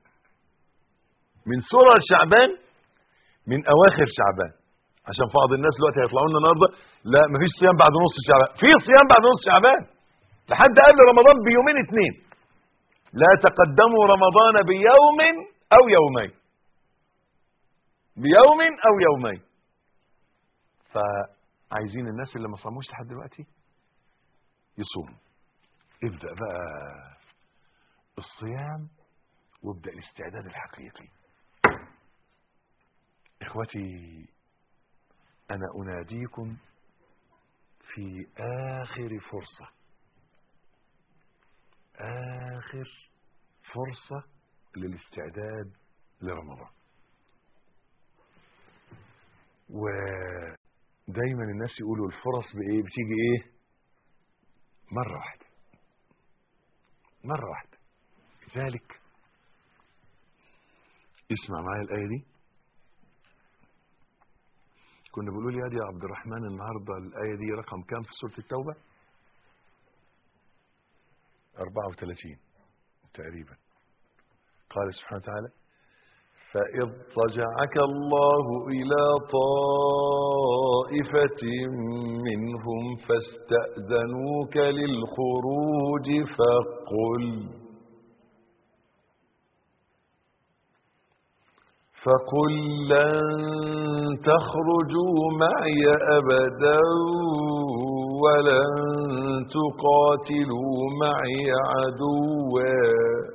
من سرر شعبان من اواخر شعبان عشان بعض الناس دلوقتي هيطلعوا لنا النهارده لا مفيش صيام بعد نص شعبان في صيام بعد نص شعبان لحد قبل رمضان بيومين اتنين لا تقدموا رمضان بيوم او يومين بيوم او يومين فعايزين الناس اللي ما صاموش لحد دلوقتي يصوموا ابدا بقى الصيام وابدا الاستعداد الحقيقي اخوتي انا اناديكم في اخر فرصه اخر فرصه للاستعداد لرمضان ودايما الناس يقولوا الفرص بايه بتيجي ايه مره واحده مره واحده لذلك اسمع معايا الايه دي كنا بيقولوا لي يا دي يا عبد الرحمن النهارده الايه دي رقم كام في سوره التوبه 34 تقريبا قال سبحانه وتعالى فإذ رجعك الله إلى طائفة منهم فاستأذنوك للخروج فقل فقل لن تخرجوا معي أبدا ولن تقاتلوا معي عدوا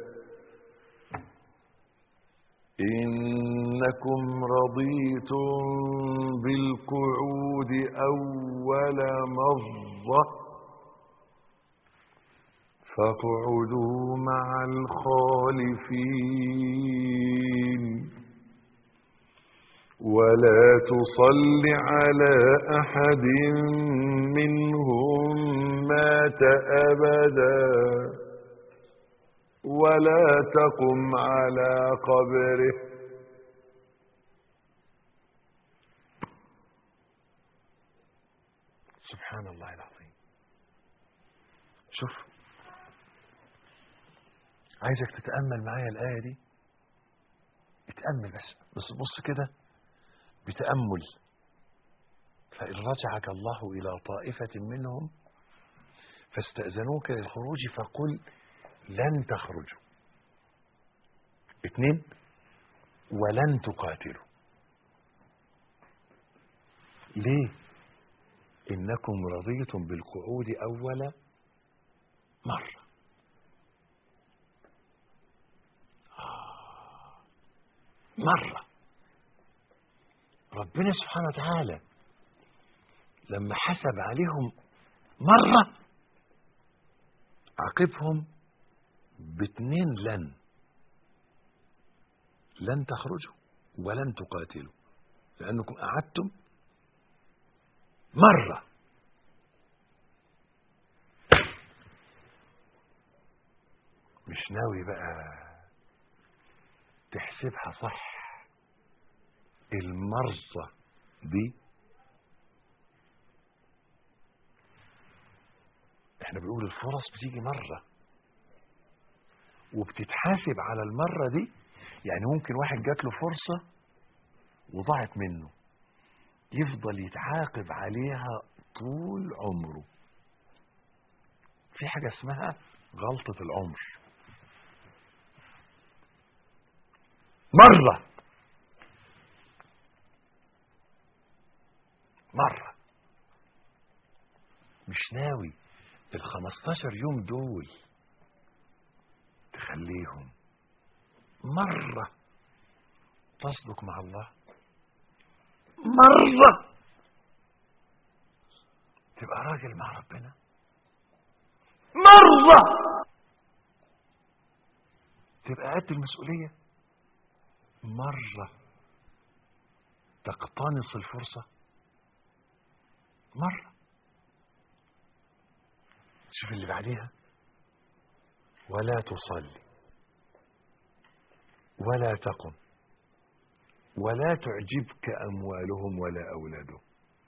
إنكم رضيتم بالقعود أول مرة فاقعدوا مع الخالفين ولا تصل على أحد منهم مات أبدا ولا تقم على قبره سبحان الله العظيم شوف عايزك تتأمل معايا الآية دي اتأمل بس بس بص كده بتأمل فإن رجعك الله إلى طائفة منهم فاستأذنوك للخروج فقل لن تخرجوا اثنين ولن تقاتلوا ليه إنكم رضيتم بالقعود أول مرة آه. مرة ربنا سبحانه وتعالى لما حسب عليهم مرة عاقبهم باتنين لن لن تخرجوا ولن تقاتلوا لأنكم قعدتم مرة مش ناوي بقى تحسبها صح المرة دي احنا بنقول الفرص بتيجي مرة وبتتحاسب على المرة دي يعني ممكن واحد جات له فرصة وضاعت منه يفضل يتعاقب عليها طول عمره في حاجة اسمها غلطة العمر مرة مرة مش ناوي ال 15 يوم دول تخليهم مرة تصدق مع الله مرة تبقى راجل مع ربنا مرة تبقى قد المسؤولية مرة تقتنص الفرصة مرة شوف اللي بعديها ولا تصلي ولا تقم ولا تعجبك أموالهم ولا أولادهم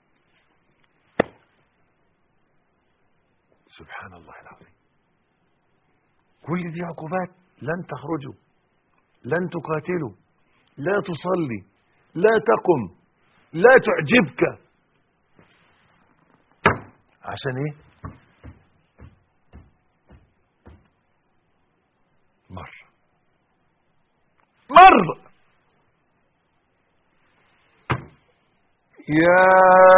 سبحان الله العظيم كل دي عقوبات لن تخرجوا لن تقاتلوا لا تصلي لا تقم لا تعجبك عشان ايه مرة مرة يا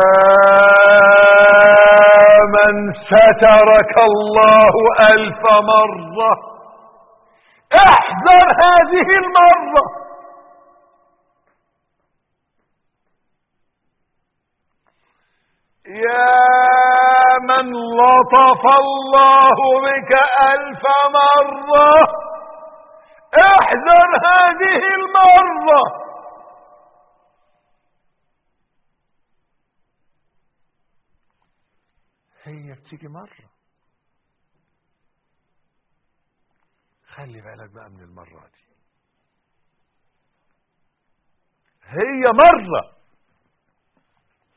من سترك الله ألف مرة احذر هذه المرة يا من لطف الله بك ألف مرة احذر هذه المرة هي بتيجي مرة خلي بالك بقى من المرة دي هي مرة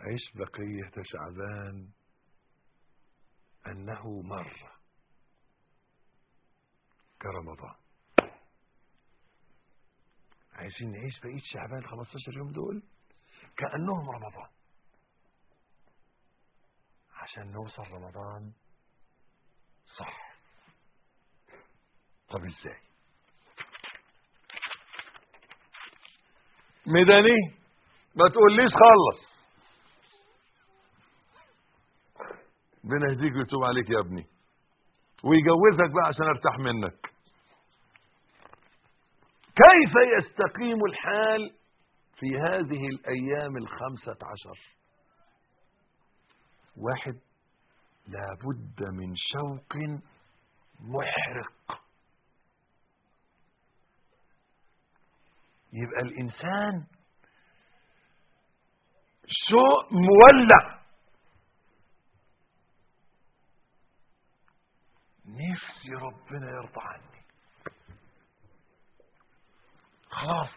عيش بقية شعبان أنه مر كرمضان عايزين نعيش بقية شعبان 15 يوم دول كأنهم رمضان عشان نوصل رمضان صح طب ازاي ميداني ما تقوليش خلص ربنا يهديك ويتوب عليك يا ابني ويجوزك بقى عشان ارتاح منك كيف يستقيم الحال في هذه الايام الخمسة عشر واحد لابد من شوق محرق يبقى الانسان شوق مولع نفسي ربنا يرضى عني خلاص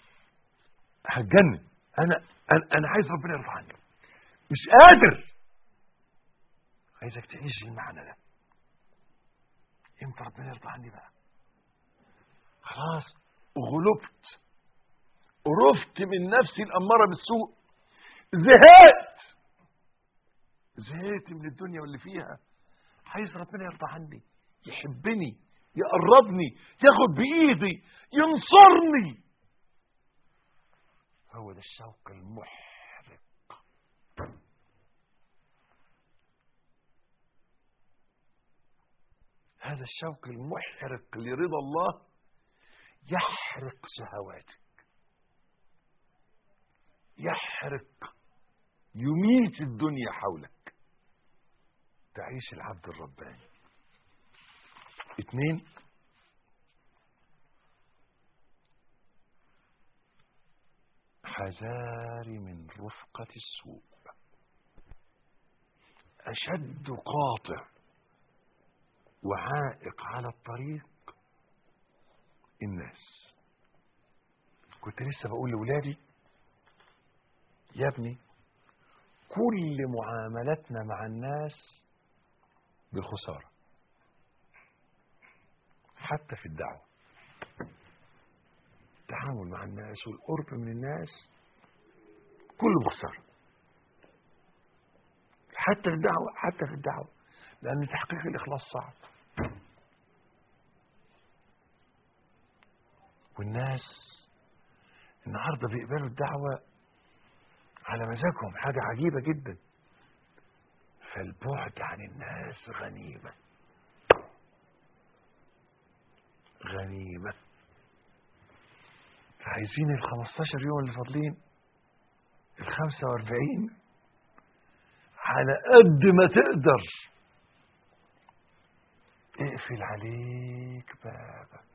هتجنن انا انا, أنا عايز ربنا يرضى عني مش قادر عايزك تعيش المعنى ده امتى ربنا يرضى عني بقى خلاص غلبت قرفت من نفسي الأمارة بالسوء زهقت زهقت من الدنيا واللي فيها عايز ربنا يرضى عني يحبني يقربني ياخد بإيدي ينصرني هو ده الشوق المحرق هذا الشوق المحرق لرضا الله يحرق شهواتك يحرق يميت الدنيا حولك تعيش العبد الرباني اتنين حذاري من رفقة السوء أشد قاطع وعائق على الطريق الناس كنت لسه بقول لولادي يا ابني كل معاملتنا مع الناس بالخسارة حتى في الدعوة التعامل مع الناس والقرب من الناس كله بخسارة حتى في الدعوة حتى في الدعوة لأن تحقيق الإخلاص صعب والناس النهارده بيقبلوا الدعوة على مزاجهم حاجة عجيبة جدا فالبعد عن الناس غنيمة غنيمة عايزين ال 15 يوم اللي فاضلين ال 45 على قد ما تقدر اقفل عليك بابك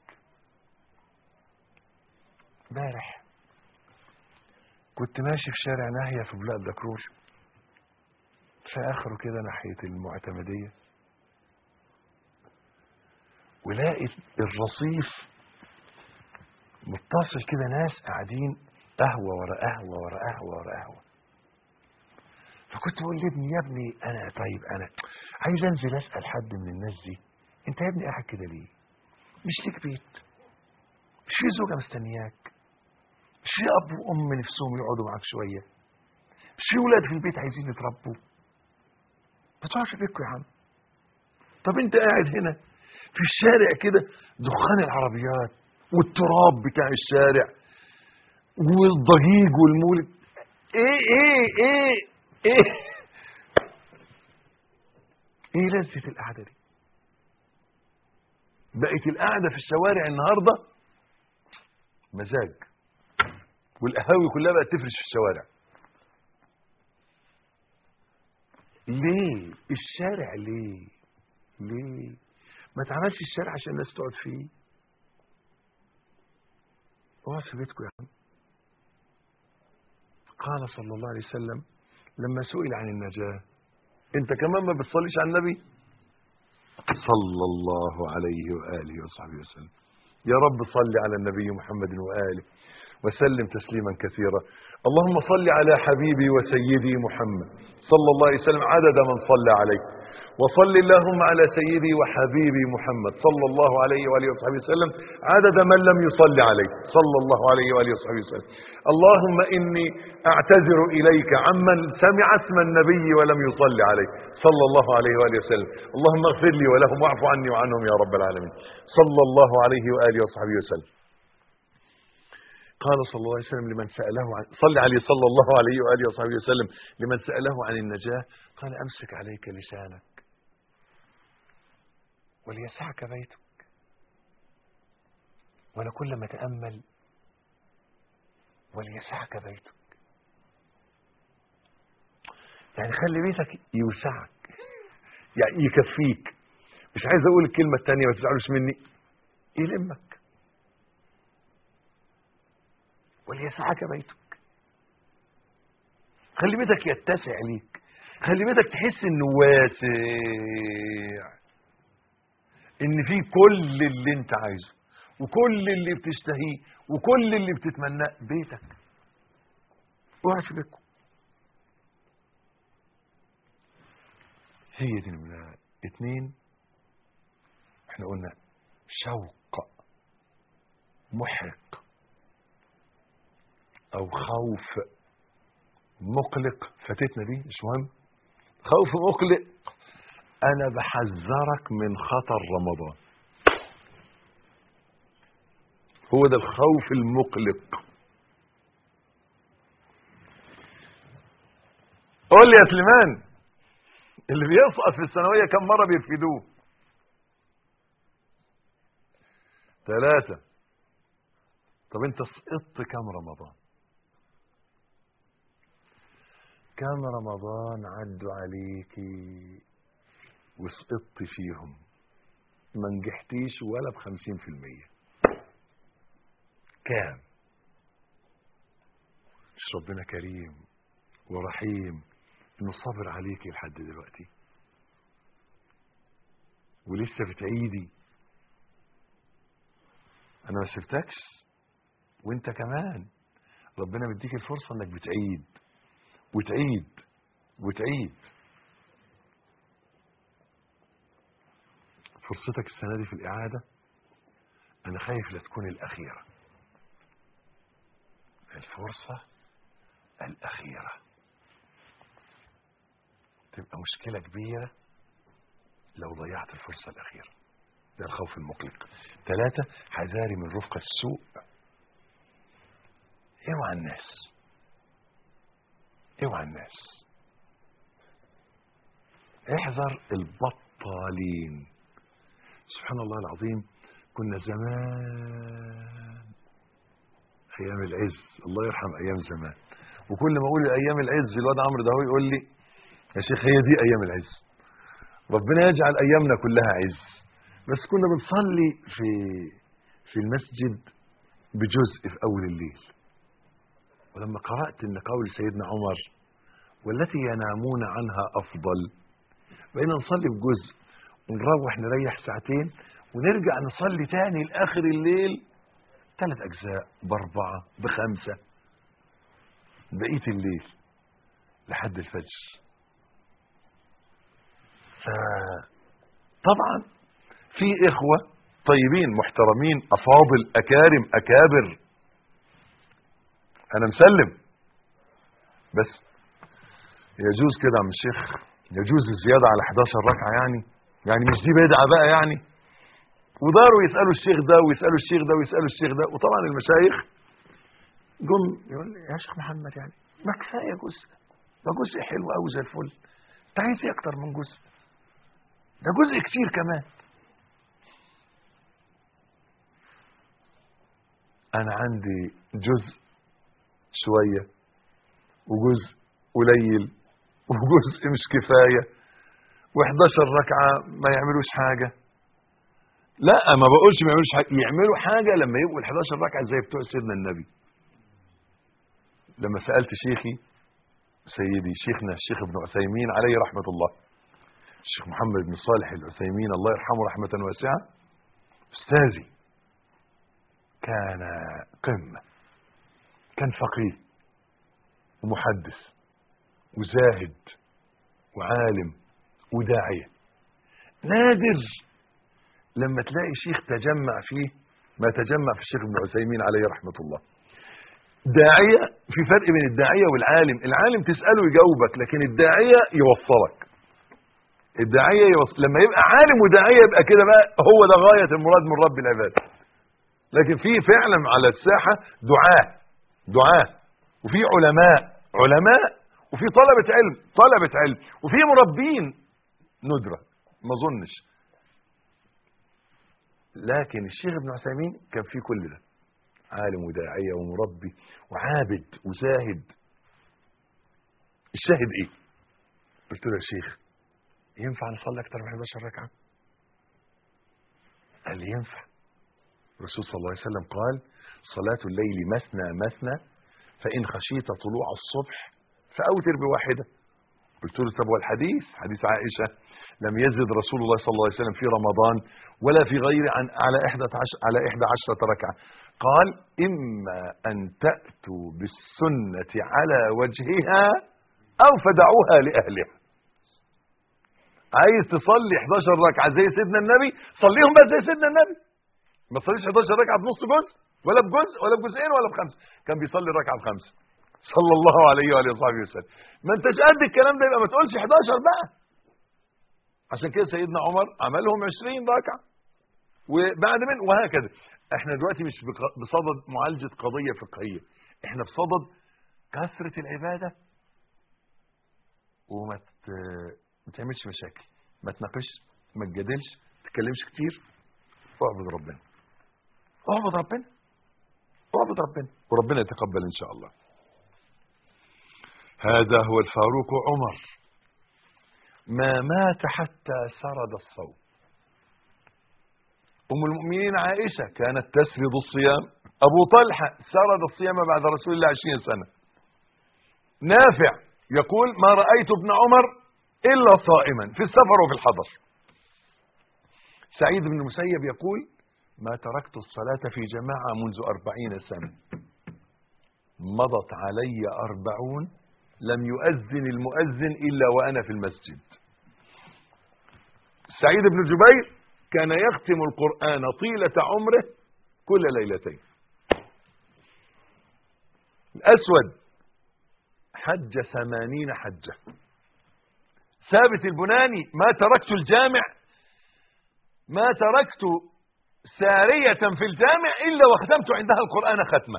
امبارح كنت ماشي في شارع ناهية في بلاد دكروش في آخره كده ناحية المعتمدية ولقيت الرصيف متصل كده ناس قاعدين قهوة ورا قهوة ورا قهوة ورا قهوة فكنت بقول لابني يا ابني أنا طيب أنا عايز أنزل أسأل حد من الناس دي أنت يا ابني قاعد كده ليه؟ مش ليك بيت مش في زوجة مستنياك مش في اب وام نفسهم يقعدوا معاك شويه مش في ولاد في البيت عايزين يتربوا ما تقعدش في بيتكم يا عم طب انت قاعد هنا في الشارع كده دخان العربيات والتراب بتاع الشارع والضجيج والمولد ايه ايه ايه ايه ايه لذة القعدة دي بقت القعدة في الشوارع النهاردة مزاج والقهاوي كلها بقت تفرش في الشوارع ليه الشارع ليه ليه ما تعملش الشارع عشان الناس تقعد فيه اقعد في بيتكم يا عم قال صلى الله عليه وسلم لما سئل عن النجاة انت كمان ما بتصليش على النبي صلى الله عليه وآله وصحبه وسلم يا رب صل على النبي محمد وآله وسلم تسليما كثيرا اللهم صل على حبيبي وسيدي محمد صلى الله عليه وسلم عدد من صلى عليه وصل اللهم على سيدي وحبيبي محمد صلى الله عليه وآله وصحبه وسلم عدد من لم يصل عليه صلى الله عليه وآله وصحبه وسلم اللهم إني أعتذر إليك عمن سمع اسم النبي ولم يصل عليه صلى الله عليه وآله وسلم اللهم اغفر لي ولهم واعف عني وعنهم يا رب العالمين صلى الله عليه وآله وصحبه وسلم قال صلى الله عليه وسلم لمن سأله عن صلى عليه صلى الله عليه وآله وصحبه وسلم لمن سأله عن النجاة قال أمسك عليك لسانك وليسعك بيتك وانا كل ما اتامل وليسعك بيتك يعني خلي بيتك يوسعك يعني يكفيك مش عايز اقول الكلمه الثانيه ما تزعلوش مني يلمك وليسعك بيتك خلي بيتك يتسع ليك خلي بيتك تحس انه واسع ان فيه كل اللي انت عايزه وكل اللي بتشتهيه وكل اللي بتتمناه بيتك اقعد في بيتكم هي دي نمرة اتنين احنا قلنا شوق محرق او خوف مقلق فاتتنا دي مش مهم خوف مقلق انا بحذرك من خطر رمضان هو ده الخوف المقلق قول لي يا سليمان اللي بيسقط في الثانويه كم مره بيرفدوه ثلاثة طب انت سقطت كم رمضان كم رمضان عدوا عليكي وسقطت فيهم ما نجحتيش ولا بخمسين في المية كام مش ربنا كريم ورحيم انه صابر عليكي لحد دلوقتي ولسه بتعيدي انا ما سبتكش وانت كمان ربنا مديك الفرصه انك بتعيد وتعيد وتعيد فرصتك السنه دي في الاعاده انا خايف لا تكون الاخيره الفرصه الاخيره تبقى مشكله كبيره لو ضيعت الفرصه الاخيره ده الخوف المقلق ثلاثة حذاري من رفقة السوء اوعى الناس اوعى الناس احذر البطالين سبحان الله العظيم كنا زمان ايام العز الله يرحم ايام زمان وكل ما اقول ايام العز الواد عمرو ده هو يقول لي يا شيخ هي دي ايام العز ربنا يجعل ايامنا كلها عز بس كنا بنصلي في في المسجد بجزء في اول الليل ولما قرات ان قول سيدنا عمر والتي ينامون عنها افضل بقينا نصلي بجزء ونروح نريح ساعتين ونرجع نصلي تاني لاخر الليل ثلاث اجزاء باربعه بخمسه بقيه الليل لحد الفجر فطبعا في إخوة طيبين محترمين أفاضل أكارم أكابر أنا مسلم بس يجوز كده يا عم الشيخ يجوز الزيادة على 11 ركعة يعني يعني مش دي بدعة بقى يعني وداروا يسألوا الشيخ ده ويسألوا الشيخ ده ويسألوا الشيخ ده وطبعا المشايخ جم يقول لي يا شيخ محمد يعني ما كفاية جزء ده جزء حلو قوي زي الفل انت عايز ايه اكتر من جزء ده جزء كتير كمان انا عندي جزء شوية وجزء قليل وجزء مش كفاية و11 ركعة ما يعملوش حاجة لا ما بقولش ما يعملوش حاجة يعملوا حاجة لما يبقوا ال 11 ركعة زي بتوع سيدنا النبي لما سألت شيخي سيدي شيخنا الشيخ ابن عثيمين عليه رحمة الله الشيخ محمد بن صالح العثيمين الله يرحمه رحمة واسعة أستاذي كان قمة كان فقيه ومحدث وزاهد وعالم وداعية نادر لما تلاقي شيخ تجمع فيه ما تجمع في الشيخ ابن عثيمين عليه رحمة الله داعية في فرق بين الداعية والعالم العالم تسأله يجاوبك لكن الداعية يوصلك الداعية يوصل لما يبقى عالم وداعية يبقى كده بقى هو ده غاية المراد من رب العباد لكن في فعلا على الساحة دعاة دعاة وفي علماء علماء وفي طلبة علم طلبة علم وفي مربين ندرة ما اظنش لكن الشيخ ابن عثيمين كان فيه كل ده عالم وداعية ومربي وعابد وزاهد الشاهد ايه قلت له يا شيخ ينفع نصلي اكتر من 11 ركعه قال لي ينفع الرسول صلى الله عليه وسلم قال صلاة الليل مثنى مثنى فإن خشيت طلوع الصبح فأوتر بواحدة قلت له طب والحديث حديث عائشة لم يزد رسول الله صلى الله عليه وسلم في رمضان ولا في غيره عن على 11 على 11 ركعة قال إما أن تأتوا بالسنة على وجهها أو فدعوها لأهلها عايز تصلي 11 ركعة زي سيدنا النبي صليهم بقى زي سيدنا النبي ما تصليش 11 ركعة بنص جزء ولا بجزء ولا بجزئين ولا بخمسة كان بيصلي الركعة بخمسة صلى الله عليه وآله وصحبه وسلم ما انتش قد الكلام ده يبقى ما تقولش 11 بقى عشان كده سيدنا عمر عملهم 20 ركعة وبعد من وهكذا احنا دلوقتي مش بق- بصدد معالجة قضية فقهية احنا بصدد كثرة العبادة وما ت- ما تعملش مشاكل ما تناقش ما تجادلش ما تتكلمش كتير اعبد ربنا اعبد ربنا اعبد ربنا وربنا يتقبل ان شاء الله هذا هو الفاروق عمر ما مات حتى سرد الصوم ام المؤمنين عائشه كانت تسرد الصيام ابو طلحه سرد الصيام بعد رسول الله عشرين سنه نافع يقول ما رايت ابن عمر الا صائما في السفر وفي الحضر سعيد بن المسيب يقول ما تركت الصلاة في جماعة منذ أربعين سنة مضت علي أربعون لم يؤذن المؤذن إلا وأنا في المسجد سعيد بن جبير كان يختم القرآن طيلة عمره كل ليلتين الأسود حج ثمانين حجة ثابت البناني ما تركت الجامع ما تركت سارية في الجامع إلا وختمت عندها القرآن ختمة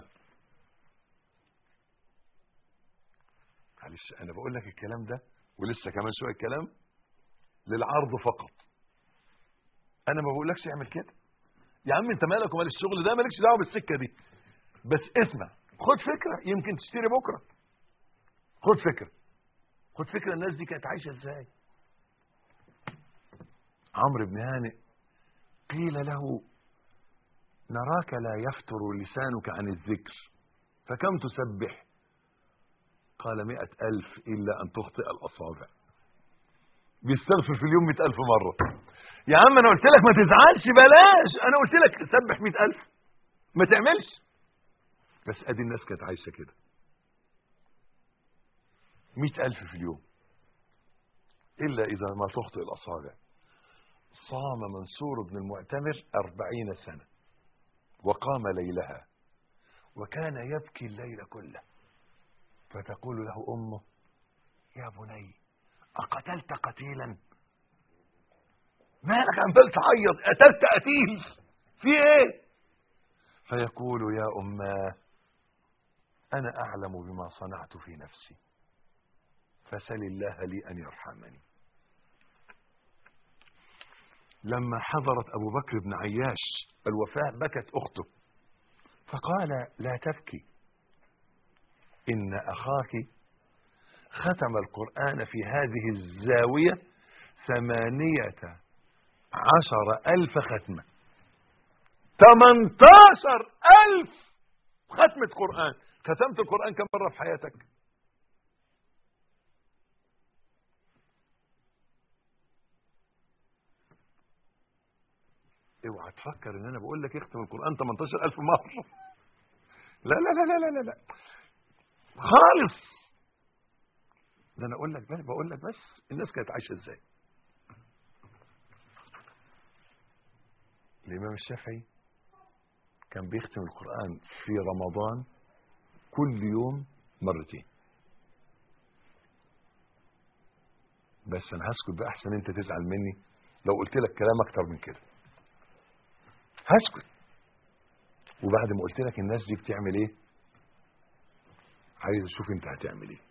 معلش أنا بقول لك الكلام ده ولسه كمان شوية كلام للعرض فقط أنا ما بقولكش اعمل كده يا عم أنت مالك ومال الشغل ده مالكش دعوة بالسكة دي بس اسمع خد فكرة يمكن تشتري بكرة خد فكرة خد فكرة الناس دي كانت عايشة ازاي عمرو بن هانئ قيل له نراك لا يفتر لسانك عن الذكر فكم تسبح قال مئة ألف إلا أن تخطئ الأصابع بيستغفر في اليوم مئة ألف مرة يا عم أنا قلت لك ما تزعلش بلاش أنا قلت لك سبح مئة ألف ما تعملش بس أدي الناس كانت عايشة كده مئة ألف في اليوم إلا إذا ما تخطئ الأصابع صام منصور بن المعتمر أربعين سنة وقام ليلها وكان يبكي الليل كله فتقول له أمه يا بني أقتلت قتيلا مالك عمال تعيط قتلت قتيل في ايه فيقول يا أماه أنا أعلم بما صنعت في نفسي فسل الله لي أن يرحمني لما حضرت أبو بكر بن عياش الوفاة بكت أخته فقال لا تبكي إن أخاك ختم القرآن في هذه الزاوية ثمانية عشر ألف ختمة ثمانتاشر ألف ختمة قرآن ختمت القرآن كم مرة في حياتك اوعى تفكر ان انا بقول لك اختم القرآن 18000 مرة لا لا لا لا لا لا خالص ده انا اقول لك بس بقول لك بس الناس كانت عايشه ازاي الامام الشافعي كان بيختم القران في رمضان كل يوم مرتين بس انا هسكت بقى احسن انت تزعل مني لو قلت لك كلام اكتر من كده هسكت وبعد ما قلت لك الناس دي بتعمل ايه عايز اشوف انت هتعمل ايه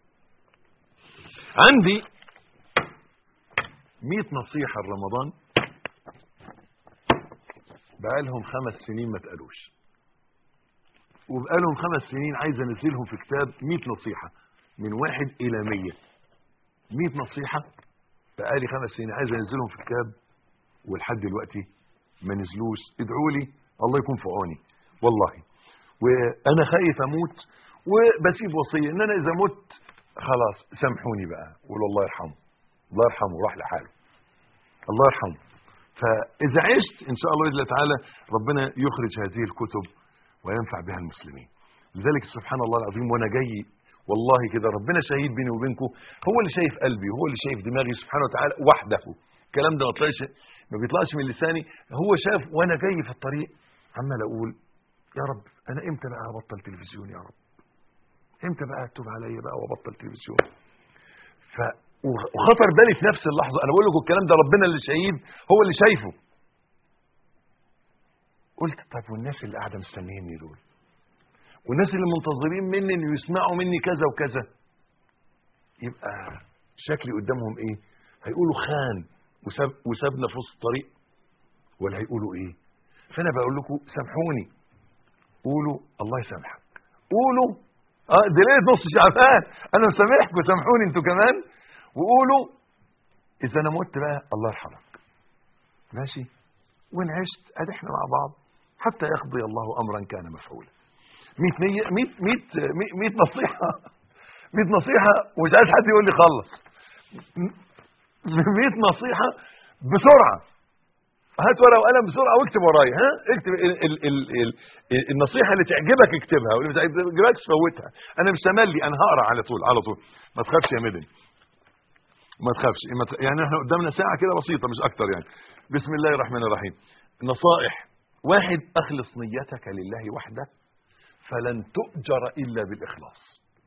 عندي 100 نصيحة لرمضان بقالهم خمس سنين ما اتقالوش وبقالهم خمس سنين عايز انزلهم في كتاب 100 نصيحة من واحد إلى 100 100 نصيحة بقالي خمس سنين عايز انزلهم في كتاب ولحد دلوقتي ما نزلوش ادعوا لي الله يكون في عوني والله وانا خايف اموت وبسيب وصيه ان انا اذا مت خلاص سامحوني بقى قولوا الله يرحمه الله يرحمه راح لحاله الله يرحمه فاذا عشت ان شاء الله باذن الله تعالى ربنا يخرج هذه الكتب وينفع بها المسلمين لذلك سبحان الله العظيم وانا جاي والله كده ربنا شهيد بيني وبينكم هو اللي شايف قلبي وهو اللي شايف دماغي سبحانه وتعالى وحده الكلام ده ما طلعش ما بيطلعش من لساني هو شاف وانا جاي في الطريق عمال اقول يا رب انا امتى بقى هبطل تلفزيون يا رب امتى بقى هتوب عليا بقى وابطل تلفزيون ف وخطر بالي في نفس اللحظه انا بقول لكم الكلام ده ربنا اللي شهيد هو اللي شايفه قلت طب والناس اللي قاعده مستنيني دول والناس اللي منتظرين مني ان يسمعوا مني كذا وكذا يبقى شكلي قدامهم ايه هيقولوا خان وساب وسابنا في وسط الطريق ولا هيقولوا ايه فانا بقول لكم سامحوني قولوا الله يسامحك قولوا اه دي ليله نص شعبان انا مسامحكم سامحوني انتوا كمان وقولوا اذا انا مت بقى الله يرحمك ماشي وان عشت ادي احنا مع بعض حتى يقضي الله امرا كان مفعولا 100 100 100 100 نصيحه 100 نصيحه ومش عايز حد يقول لي خلص 100 نصيحه بسرعه هات ورقه وقلم بسرعه واكتب ورايا ها اكتب ال ال ال ال النصيحه اللي تعجبك اكتبها واللي ما تعجبكش فوتها انا مش تملي انا هقرا على طول على طول ما تخافش يا مدني ما تخافش ما تخ... يعني احنا قدامنا ساعه كده بسيطه مش اكتر يعني بسم الله الرحمن الرحيم نصائح واحد اخلص نيتك لله وحده فلن تؤجر الا بالاخلاص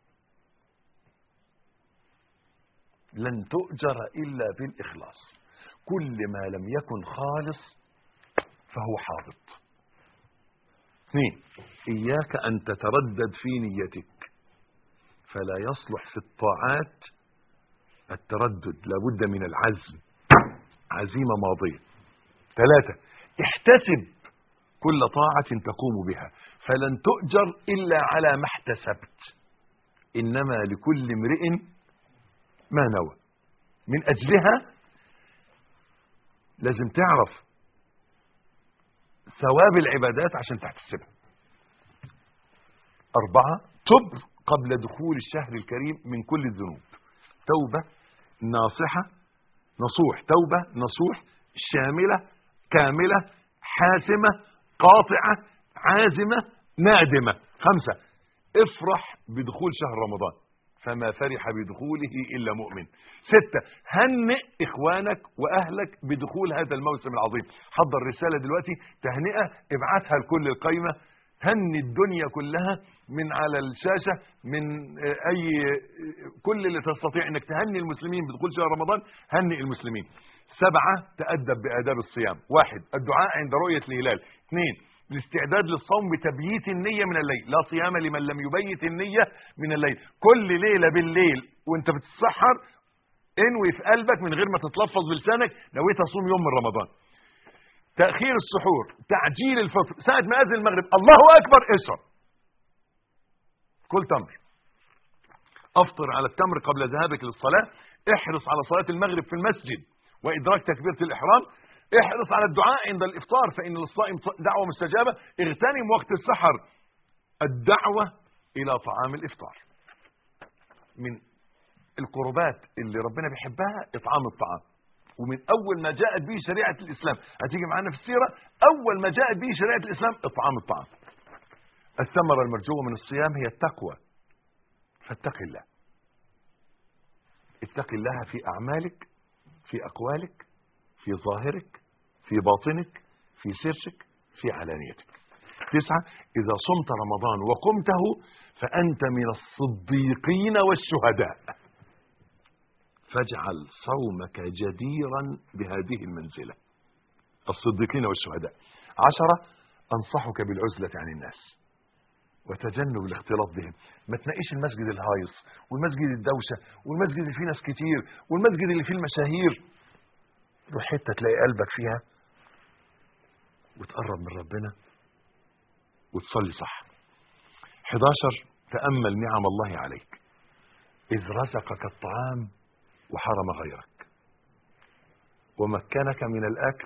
لن تؤجر الا بالاخلاص كل ما لم يكن خالص فهو حابط اثنين اياك ان تتردد في نيتك فلا يصلح في الطاعات التردد لابد من العزم عزيمة ماضية ثلاثة احتسب كل طاعة تقوم بها فلن تؤجر إلا على ما احتسبت إنما لكل امرئ ما نوى من أجلها لازم تعرف ثواب العبادات عشان تحتسبها أربعة تب قبل دخول الشهر الكريم من كل الذنوب توبة ناصحة نصوح توبة نصوح شاملة كاملة حاسمة قاطعة عازمة نادمة خمسة افرح بدخول شهر رمضان فما فرح بدخوله إلا مؤمن ستة هنئ إخوانك وأهلك بدخول هذا الموسم العظيم حضر رسالة دلوقتي تهنئة ابعتها لكل القايمة هني الدنيا كلها من على الشاشة من أي كل اللي تستطيع أنك تهني المسلمين بدخول شهر رمضان هني المسلمين سبعة تأدب بآداب الصيام واحد الدعاء عند رؤية الهلال اثنين الاستعداد للصوم بتبييت النية من الليل لا صيام لمن لم يبيت النية من الليل كل ليلة بالليل وانت بتتسحر انوي في قلبك من غير ما تتلفظ بلسانك نويت اصوم يوم من رمضان تأخير السحور تعجيل الفطر ساعة ما أذن المغرب الله أكبر اشرب كل تمر أفطر على التمر قبل ذهابك للصلاة احرص على صلاة المغرب في المسجد وإدراك تكبيرة الإحرام احرص على الدعاء عند الإفطار فإن للصائم دعوة مستجابة اغتنم وقت السحر الدعوة إلى طعام الإفطار من القربات اللي ربنا بيحبها إطعام الطعام ومن أول ما جاءت به شريعة الإسلام هتيجي معانا في السيرة أول ما جاءت به شريعة الإسلام إطعام الطعام الثمرة المرجوة من الصيام هي التقوى فاتق الله اتق الله في أعمالك في أقوالك في ظاهرك في باطنك في سرك في علانيتك تسعة إذا صمت رمضان وقمته فأنت من الصديقين والشهداء فاجعل صومك جديرا بهذه المنزلة الصديقين والشهداء عشرة أنصحك بالعزلة عن الناس وتجنب الاختلاط بهم ما تنقيش المسجد الهايص والمسجد الدوشة والمسجد اللي فيه ناس كتير والمسجد اللي فيه المشاهير روح حتة تلاقي قلبك فيها وتقرب من ربنا وتصلي صح 11 تأمل نعم الله عليك إذ رزقك الطعام وحرم غيرك ومكنك من الأكل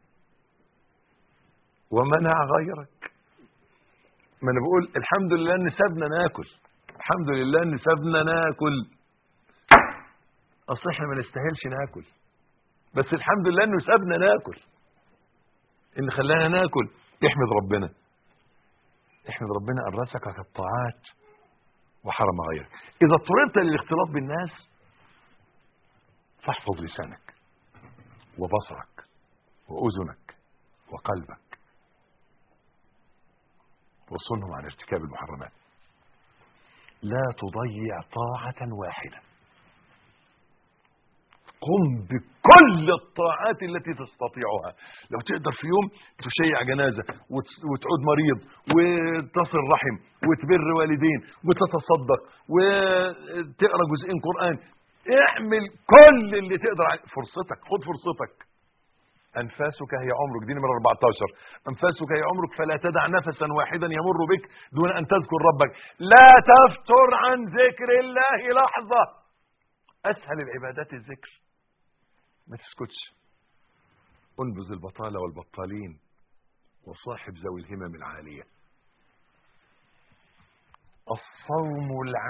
ومنع غيرك ما انا بقول الحمد لله ان سابنا ناكل الحمد لله ان سابنا ناكل اصل احنا ما نستاهلش ناكل بس الحمد لله انه سابنا ناكل ان خلانا ناكل احمد ربنا احمد ربنا ان رزقك الطاعات وحرم غيرك اذا اضطررت للاختلاط بالناس فاحفظ لسانك وبصرك واذنك وقلبك وصلهم عن ارتكاب المحرمات لا تضيع طاعة واحدة قم بكل الطاعات التي تستطيعها لو تقدر في يوم تشيع جنازة وت- وتعود مريض وتصل رحم وتبر والدين وتتصدق وتقرأ جزئين قرآن اعمل كل اللي تقدر عليه فرصتك خد فرصتك أنفاسك هي عمرك دي نمرة 14 أنفاسك هي عمرك فلا تدع نفسا واحدا يمر بك دون أن تذكر ربك لا تفتر عن ذكر الله لحظة أسهل العبادات الذكر ما تسكتش انبذ البطالة والبطالين وصاحب ذوي الهمم العالية الصوم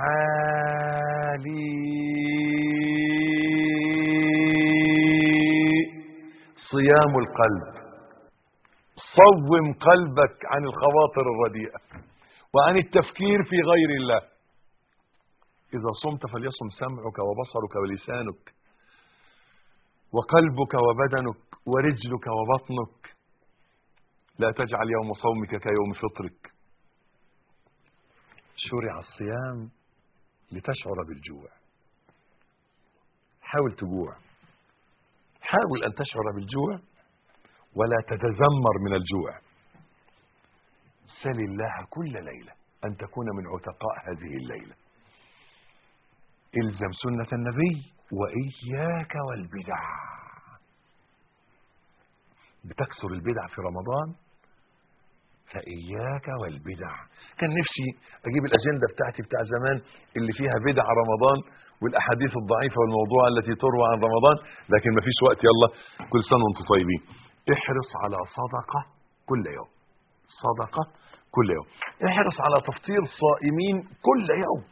العالي صيام القلب صوم قلبك عن الخواطر الرديئة وعن التفكير في غير الله إذا صمت فليصم سمعك وبصرك ولسانك وقلبك وبدنك ورجلك وبطنك لا تجعل يوم صومك كيوم فطرك شرع الصيام لتشعر بالجوع حاول تجوع حاول أن تشعر بالجوع ولا تتذمر من الجوع سل الله كل ليلة أن تكون من عتقاء هذه الليلة الزم سنة النبي وإياك والبدع بتكسر البدع في رمضان فإياك والبدع كان نفسي أجيب الأجندة بتاعتي بتاع زمان اللي فيها بدع رمضان والأحاديث الضعيفة والموضوع التي تروى عن رمضان لكن مفيش وقت يلا كل سنة وانتم طيبين احرص على صدقة كل يوم صدقة كل يوم احرص على تفطير صائمين كل يوم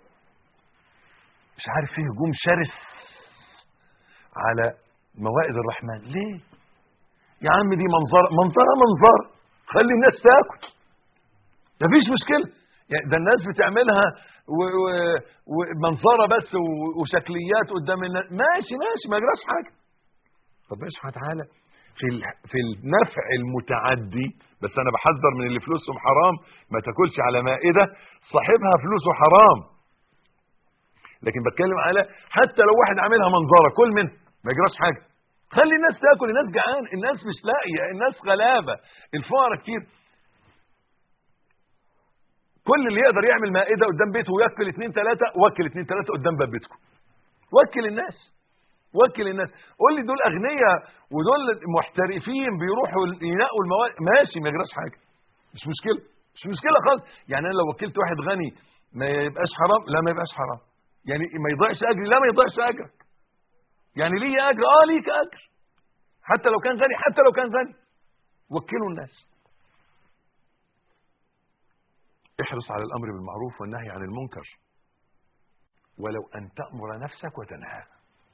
مش عارف فيه هجوم شرس على موائد الرحمن ليه يا عم دي منظر منظرة منظر خلي الناس تاكل مفيش مشكلة يعني ده الناس بتعملها و- و- ومنظرة بس و- وشكليات قدام الناس ماشي ماشي ما يجراش حاجة ربنا سبحانه وتعالى في ال- في النفع المتعدي بس انا بحذر من اللي فلوسهم حرام ما تاكلش على مائده صاحبها فلوسه حرام لكن بتكلم على حتى لو واحد عاملها منظره كل منها ما يجراش حاجه خلي الناس تاكل الناس جعان الناس مش لاقيه الناس غلابه الفقراء كتير كل اللي يقدر يعمل مائده قدام بيته وياكل اتنين تلاته وكل اتنين تلاته قدام باب بيتكم وكل الناس وكل الناس قول لي دول اغنياء ودول محترفين بيروحوا ينقوا المواد ماشي ما يجراش حاجه مش مشكله مش مشكله خالص يعني انا لو وكلت واحد غني ما يبقاش حرام لا ما يبقاش حرام يعني ما يضيعش اجري لا ما يضيعش اجرك يعني ليه اجر اه ليك اجر حتى لو كان غني حتى لو كان غني وكلوا الناس احرص على الامر بالمعروف والنهي عن المنكر ولو ان تامر نفسك وتنهاها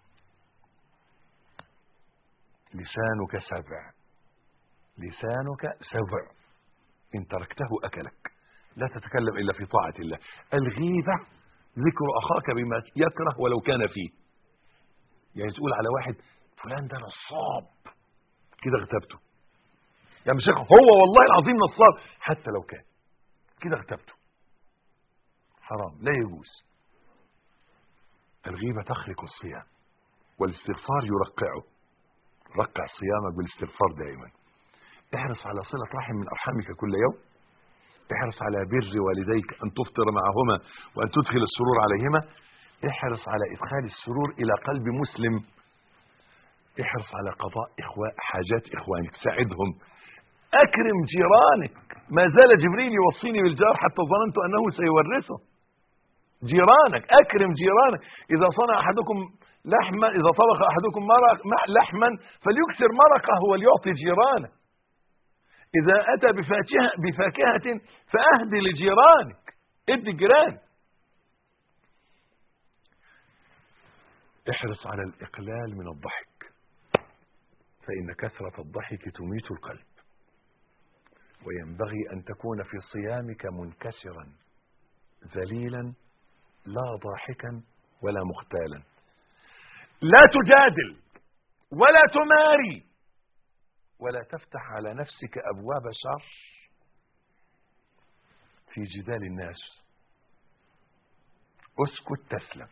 لسانك سبع لسانك سبع إن تركته أكلك لا تتكلم إلا في طاعة الله الغيبة ذكر اخاك بما يكره ولو كان فيه يعني تقول على واحد فلان ده نصاب كده اغتبته يعني مش هو والله العظيم نصاب حتى لو كان كده اغتبته حرام لا يجوز الغيبة تخرق الصيام والاستغفار يرقعه رقع صيامك بالاستغفار دائما احرص على صلة رحم من أرحامك كل يوم احرص على بر والديك أن تفطر معهما وأن تدخل السرور عليهما احرص على إدخال السرور إلى قلب مسلم احرص على قضاء إخواء حاجات إخوانك ساعدهم أكرم جيرانك ما زال جبريل يوصيني بالجار حتى ظننت أنه سيورثه جيرانك أكرم جيرانك إذا صنع أحدكم لحما إذا طبخ أحدكم مرق لحما فليكثر مرقه وليعطي جيرانه إذا أتى بفاكهة, بفاكهة فأهدي لجيرانك ادي الجيران احرص على الإقلال من الضحك فإن كثرة الضحك تميت القلب وينبغي أن تكون في صيامك منكسرا ذليلا لا ضاحكا ولا مختالا لا تجادل ولا تماري ولا تفتح على نفسك أبواب شر في جدال الناس اسكت تسلم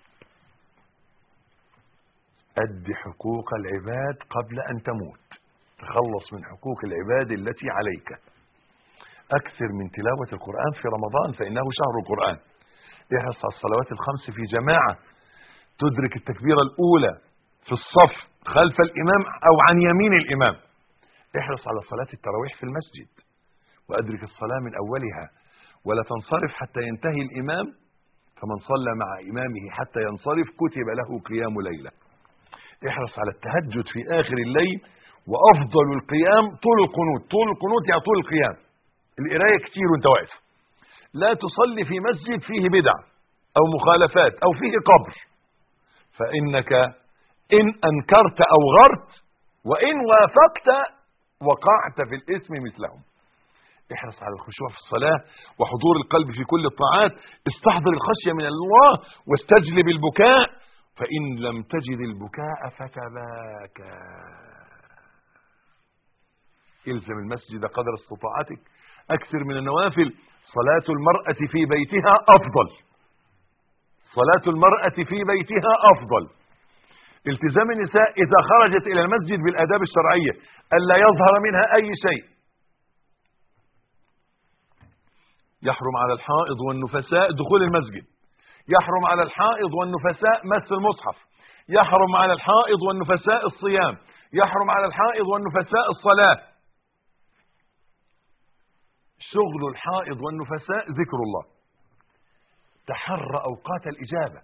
أد حقوق العباد قبل أن تموت تخلص من حقوق العباد التي عليك أكثر من تلاوة القرآن في رمضان فإنه شهر القرآن احرص على الصلوات الخمس في جماعة تدرك التكبيرة الأولى في الصف خلف الإمام أو عن يمين الإمام احرص على صلاة التراويح في المسجد وأدرك الصلاة من أولها ولا تنصرف حتى ينتهي الإمام فمن صلى مع إمامه حتى ينصرف كتب له قيام ليلة احرص على التهجد في آخر الليل وأفضل القيام طول القنوت طول القنوت يعني طول القيام القراية كتير وانت واقف لا تصلي في مسجد فيه بدع أو مخالفات أو فيه قبر فإنك إن أنكرت أو غرت وإن وافقت وقعت في الاسم مثلهم احرص على الخشوع في الصلاة وحضور القلب في كل الطاعات استحضر الخشية من الله واستجلب البكاء فإن لم تجد البكاء فتباكى الزم المسجد قدر استطاعتك أكثر من النوافل صلاة المرأة في بيتها أفضل صلاة المرأة في بيتها أفضل التزام النساء إذا خرجت إلى المسجد بالآداب الشرعية ألا يظهر منها أي شيء يحرم على الحائض والنفساء دخول المسجد يحرم على الحائض والنفساء مس المصحف يحرم على الحائض والنفساء الصيام يحرم على الحائض والنفساء الصلاة شغل الحائض والنفساء ذكر الله تحرى أوقات الإجابة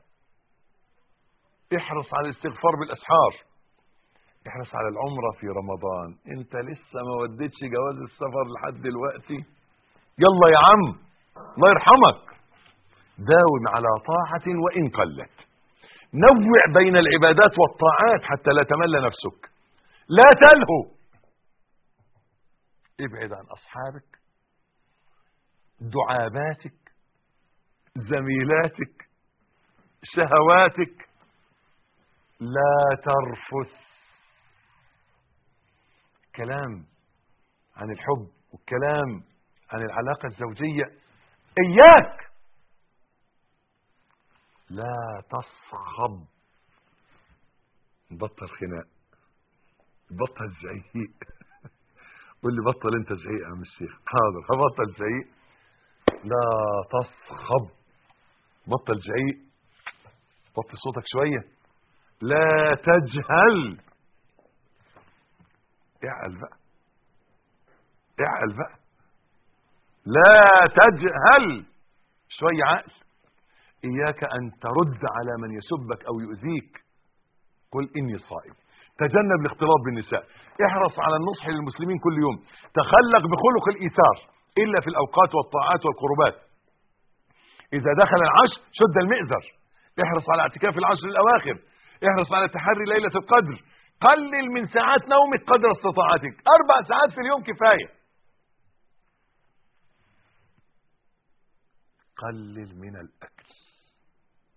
احرص على الاستغفار بالأسحار احرص على العمرة في رمضان انت لسه ما وديتش جواز السفر لحد دلوقتي يلا يا عم الله يرحمك داوم على طاعة وإن قلت نوع بين العبادات والطاعات حتى لا تمل نفسك لا تلهو ابعد عن أصحابك دعاباتك زميلاتك شهواتك لا ترفث كلام عن الحب والكلام عن العلاقة الزوجية إياك لا تصخب بطل خناق بطل زعيق قول لي بطل انت زعيق يا عم الشيخ حاضر هبطل زعيق لا تصخب بطل زعيق بطل صوتك شوية لا تجهل اعقل بقى اعقل بقى لا تجهل شوية عقل إياك أن ترد على من يسبك أو يؤذيك قل إني صائم تجنب الاختلاط بالنساء احرص على النصح للمسلمين كل يوم تخلق بخلق الإيثار إلا في الأوقات والطاعات والقربات إذا دخل العشر شد المئزر احرص على اعتكاف العشر الأواخر احرص على تحري ليلة القدر قلل من ساعات نومك قدر استطاعتك أربع ساعات في اليوم كفاية قلل من الأكل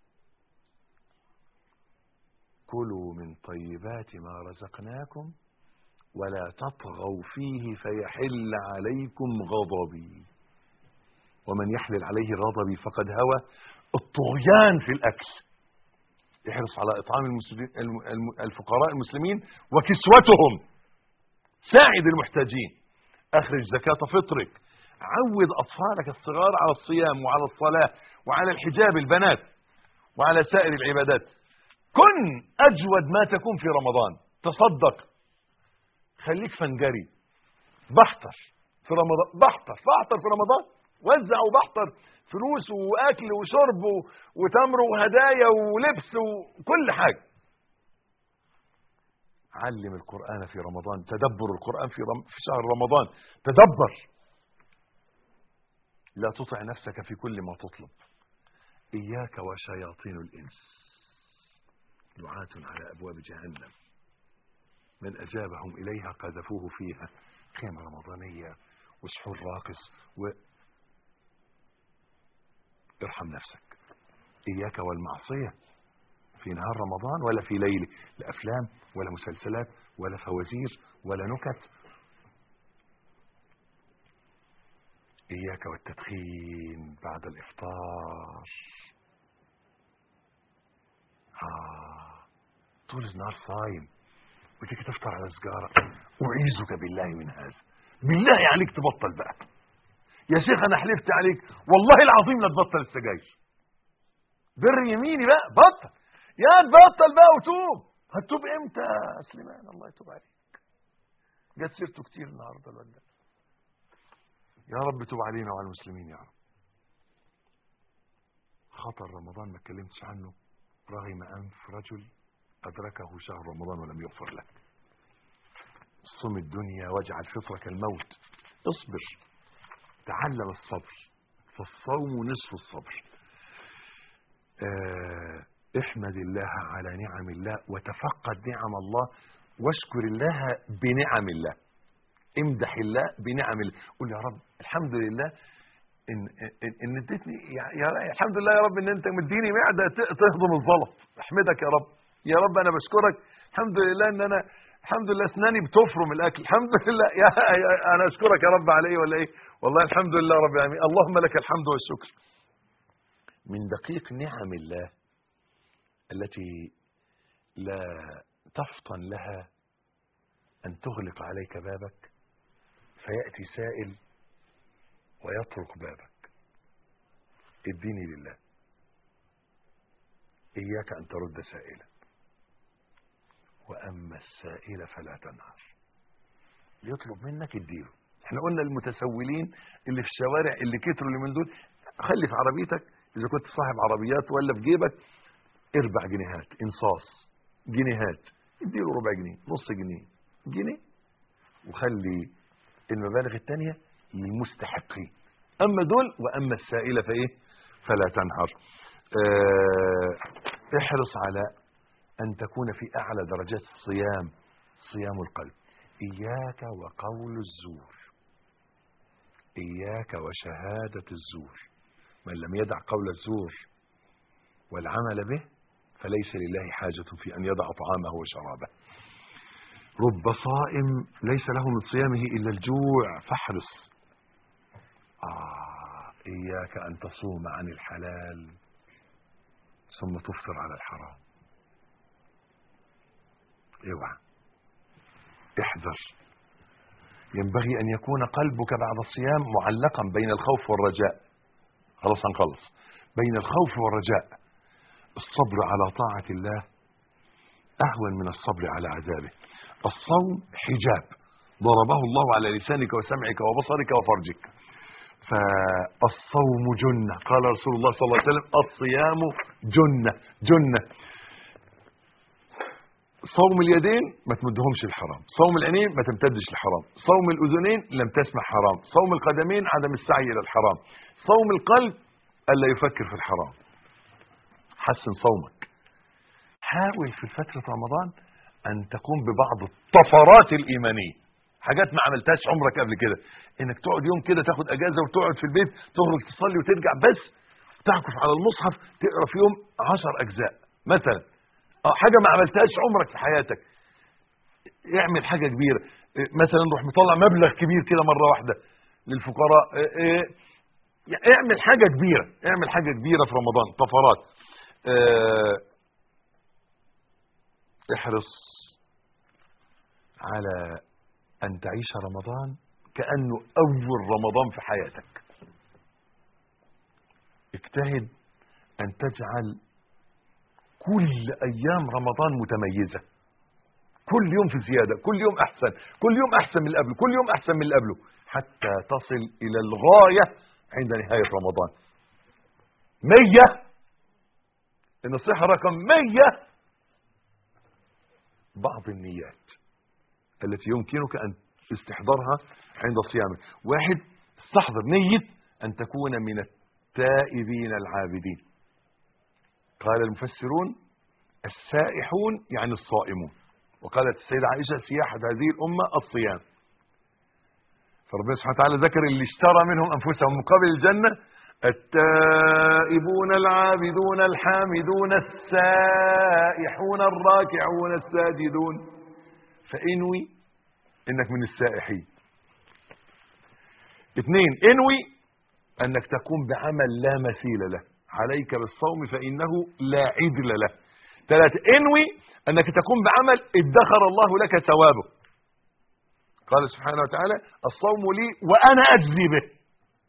كلوا من طيبات ما رزقناكم ولا تطغوا فيه فيحل عليكم غضبي ومن يحلل عليه غضبي فقد هوى الطغيان في الأكل احرص على إطعام المسلمين الم- الم- الفقراء المسلمين وكسوتهم ساعد المحتاجين أخرج زكاة فطرك عود أطفالك الصغار على الصيام وعلى الصلاة وعلى الحجاب البنات وعلى سائر العبادات كن أجود ما تكون في رمضان تصدق خليك فنجري بحتر في رمضان بحتر بحتر في رمضان وزع وبحتر فلوس واكل وشرب و- وتمر وهدايا ولبس وكل حاجه علم القران في رمضان تدبر القران في رم... في شهر رمضان تدبر لا تطع نفسك في كل ما تطلب اياك وشياطين الانس دعاة على ابواب جهنم من أجابهم إليها قذفوه فيها خيمة رمضانية وسحور راقص و ارحم نفسك إياك والمعصية في نهار رمضان ولا في ليله لا أفلام ولا مسلسلات ولا فوازير ولا نكت إياك والتدخين بعد الإفطار آه طول النهار صايم وتيجي تفطر على سجارة أعيذك بالله من هذا بالله عليك تبطل بقى يا شيخ أنا حلفت عليك والله العظيم لا تبطل السجاير بر يميني بقى بطل يا تبطل بقى وتوب هتوب امتى يا سليمان الله يتوب عليك جت سيرته كتير النهارده الواد ده يا رب توب علينا وعلى المسلمين يا رب خطر رمضان ما اتكلمتش عنه رغم انف رجل أدركه شهر رمضان ولم يغفر له صم الدنيا واجعل فطرك الموت اصبر تعلم الصبر فالصوم نصف الصبر آه، احمد الله على نعم الله وتفقد نعم الله واشكر الله بنعم الله امدح الله بنعم الله قول يا رب الحمد لله ان ان, إن اديتني يا, يا الحمد لله يا رب ان انت مديني معده ت- تهضم الزلط احمدك يا رب يا رب انا بشكرك الحمد لله ان انا الحمد لله اسناني بتفرم الاكل الحمد لله يا, يا انا اشكرك يا رب على ايه ولا ايه والله الحمد لله رب العالمين اللهم لك الحمد والشكر من دقيق نعم الله التي لا تفطن لها ان تغلق عليك بابك فياتي سائل ويطرق بابك اديني لله إياك أن ترد سائلا وأما السائل فلا تنهر يطلب منك اديله احنا قلنا المتسولين اللي في الشوارع اللي كتروا اللي من دول خلي في عربيتك اذا كنت صاحب عربيات ولا في جيبك اربع جنيهات انصاص جنيهات اديله ربع جنيه نص جنيه جنيه وخلي المبالغ التانية للمستحقين اما دول واما السائل فايه فلا تنهر اه احرص على ان تكون في اعلى درجات الصيام صيام القلب اياك وقول الزور اياك وشهاده الزور من لم يدع قول الزور والعمل به فليس لله حاجه في ان يدع طعامه وشرابه رب صائم ليس له من صيامه الا الجوع فاحرص آه إياك أن تصوم عن الحلال ثم تفطر على الحرام اوعى احذر ينبغي أن يكون قلبك بعد الصيام معلقا بين الخوف والرجاء خلاص هنخلص بين الخوف والرجاء الصبر على طاعة الله أهون من الصبر على عذابه الصوم حجاب ضربه الله على لسانك وسمعك وبصرك وفرجك فالصوم جنة قال رسول الله صلى الله عليه وسلم الصيام جنة جنة صوم اليدين ما تمدهمش الحرام صوم العينين ما تمتدش الحرام صوم الأذنين لم تسمع حرام صوم القدمين عدم السعي إلى الحرام صوم القلب ألا يفكر في الحرام حسن صومك حاول في فترة رمضان أن تقوم ببعض الطفرات الإيمانية حاجات ما عملتهاش عمرك قبل كده انك تقعد يوم كده تاخد اجازه وتقعد في البيت تخرج تصلي وترجع بس تعكف على المصحف تقرا في يوم عشر اجزاء مثلا اه حاجه ما عملتهاش عمرك في حياتك اعمل حاجه كبيره إيه، مثلا روح مطلع مبلغ كبير كده مره واحده للفقراء إيه، إيه، يعني اعمل حاجه كبيره اعمل حاجه كبيره في رمضان طفرات اه، احرص على ان تعيش رمضان كانه اول رمضان في حياتك اجتهد ان تجعل كل ايام رمضان متميزه كل يوم في زياده كل يوم احسن كل يوم احسن من اللي قبله كل يوم احسن من اللي قبله حتى تصل الى الغايه عند نهايه رمضان مية النصيحه رقم مية بعض النيات التي يمكنك ان استحضارها عند صيامك واحد استحضر نيه ان تكون من التائبين العابدين قال المفسرون السائحون يعني الصائمون وقالت السيدة عائشة سياحة هذه الأمة الصيام فربنا سبحانه وتعالى ذكر اللي اشترى منهم أنفسهم مقابل الجنة التائبون العابدون الحامدون السائحون الراكعون الساجدون فانوي انك من السائحين اثنين انوي انك تقوم بعمل لا مثيل له عليك بالصوم فانه لا عدل له ثلاثة انوي انك تقوم بعمل ادخر الله لك ثوابه قال سبحانه وتعالى الصوم لي وانا اجزي به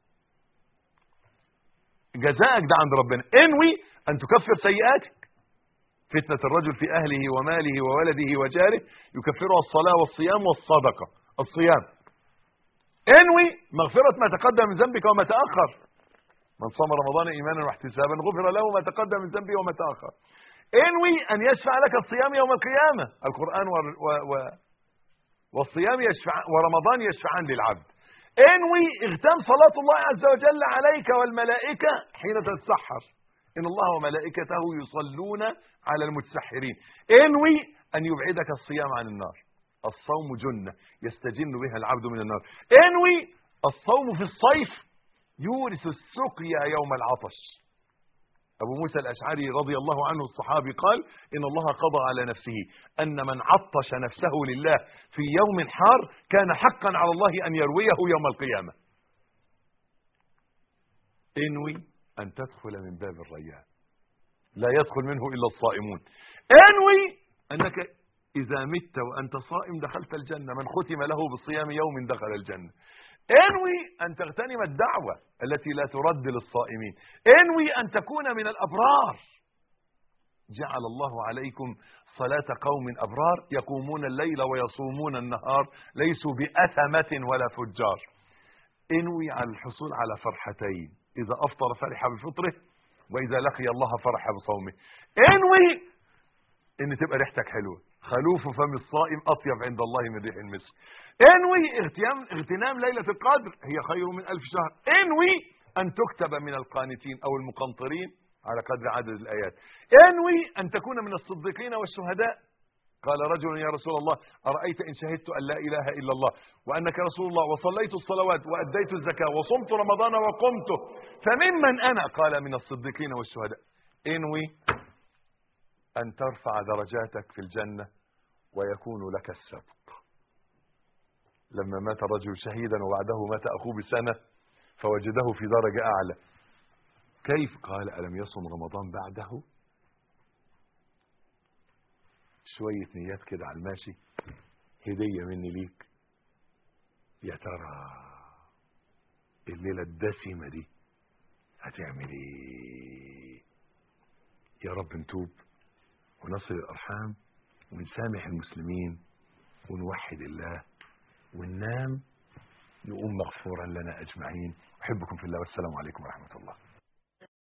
جزاءك ده عند ربنا انوي ان تكفر سيئاتك فتنة الرجل في اهله وماله وولده وجاره يكفرها الصلاة والصيام والصدقة الصيام انوي مغفرة ما تقدم من ذنبك وما تأخر من صام رمضان ايمانا واحتسابا غفر له ما تقدم من ذنبه وما تأخر انوي ان يشفع لك الصيام يوم القيامة القرآن و... و... و... والصيام يشفع ورمضان يشفعان للعبد انوي اغتام صلاة الله عز وجل عليك والملائكة حين تتسحر ان الله وملائكته يصلون على المتسحرين انوي ان يبعدك الصيام عن النار الصوم جنة يستجن بها العبد من النار انوي الصوم في الصيف يورث السقيا يوم العطش أبو موسى الأشعري رضي الله عنه الصحابي قال إن الله قضى على نفسه أن من عطش نفسه لله في يوم حار كان حقا على الله أن يرويه يوم القيامة انوي أن تدخل من باب الريان لا يدخل منه إلا الصائمون انوي أنك إذا مت وأنت صائم دخلت الجنة من ختم له بالصيام يوم دخل الجنة انوي أن تغتنم الدعوة التي لا ترد للصائمين انوي أن تكون من الأبرار جعل الله عليكم صلاة قوم أبرار يقومون الليل ويصومون النهار ليسوا بأثمة ولا فجار انوي على الحصول على فرحتين إذا أفطر فرح بفطره وإذا لقي الله فرح بصومه انوي ان تبقى ريحتك حلوه خلوف فم الصائم اطيب عند الله من ريح المسك انوي اغتيام اغتنام ليله القدر هي خير من ألف شهر انوي ان تكتب من القانتين او المقنطرين على قدر عدد الايات انوي ان تكون من الصديقين والشهداء قال رجل يا رسول الله أرأيت إن شهدت أن لا إله إلا الله وأنك رسول الله وصليت الصلوات وأديت الزكاة وصمت رمضان وقمته فممن أنا قال من الصديقين والشهداء انوي أن ترفع درجاتك في الجنة ويكون لك السبق لما مات الرجل شهيدا وبعده مات أخوه بسنة فوجده في درجة أعلى كيف قال ألم يصم رمضان بعده شوية نيات كده على الماشي هدية مني ليك يا ترى الليلة الدسمة دي هتعمل ايه يا رب نتوب ونصل الأرحام ونسامح المسلمين ونوحد الله وننام نقوم مغفورا لنا أجمعين أحبكم في الله والسلام عليكم ورحمة الله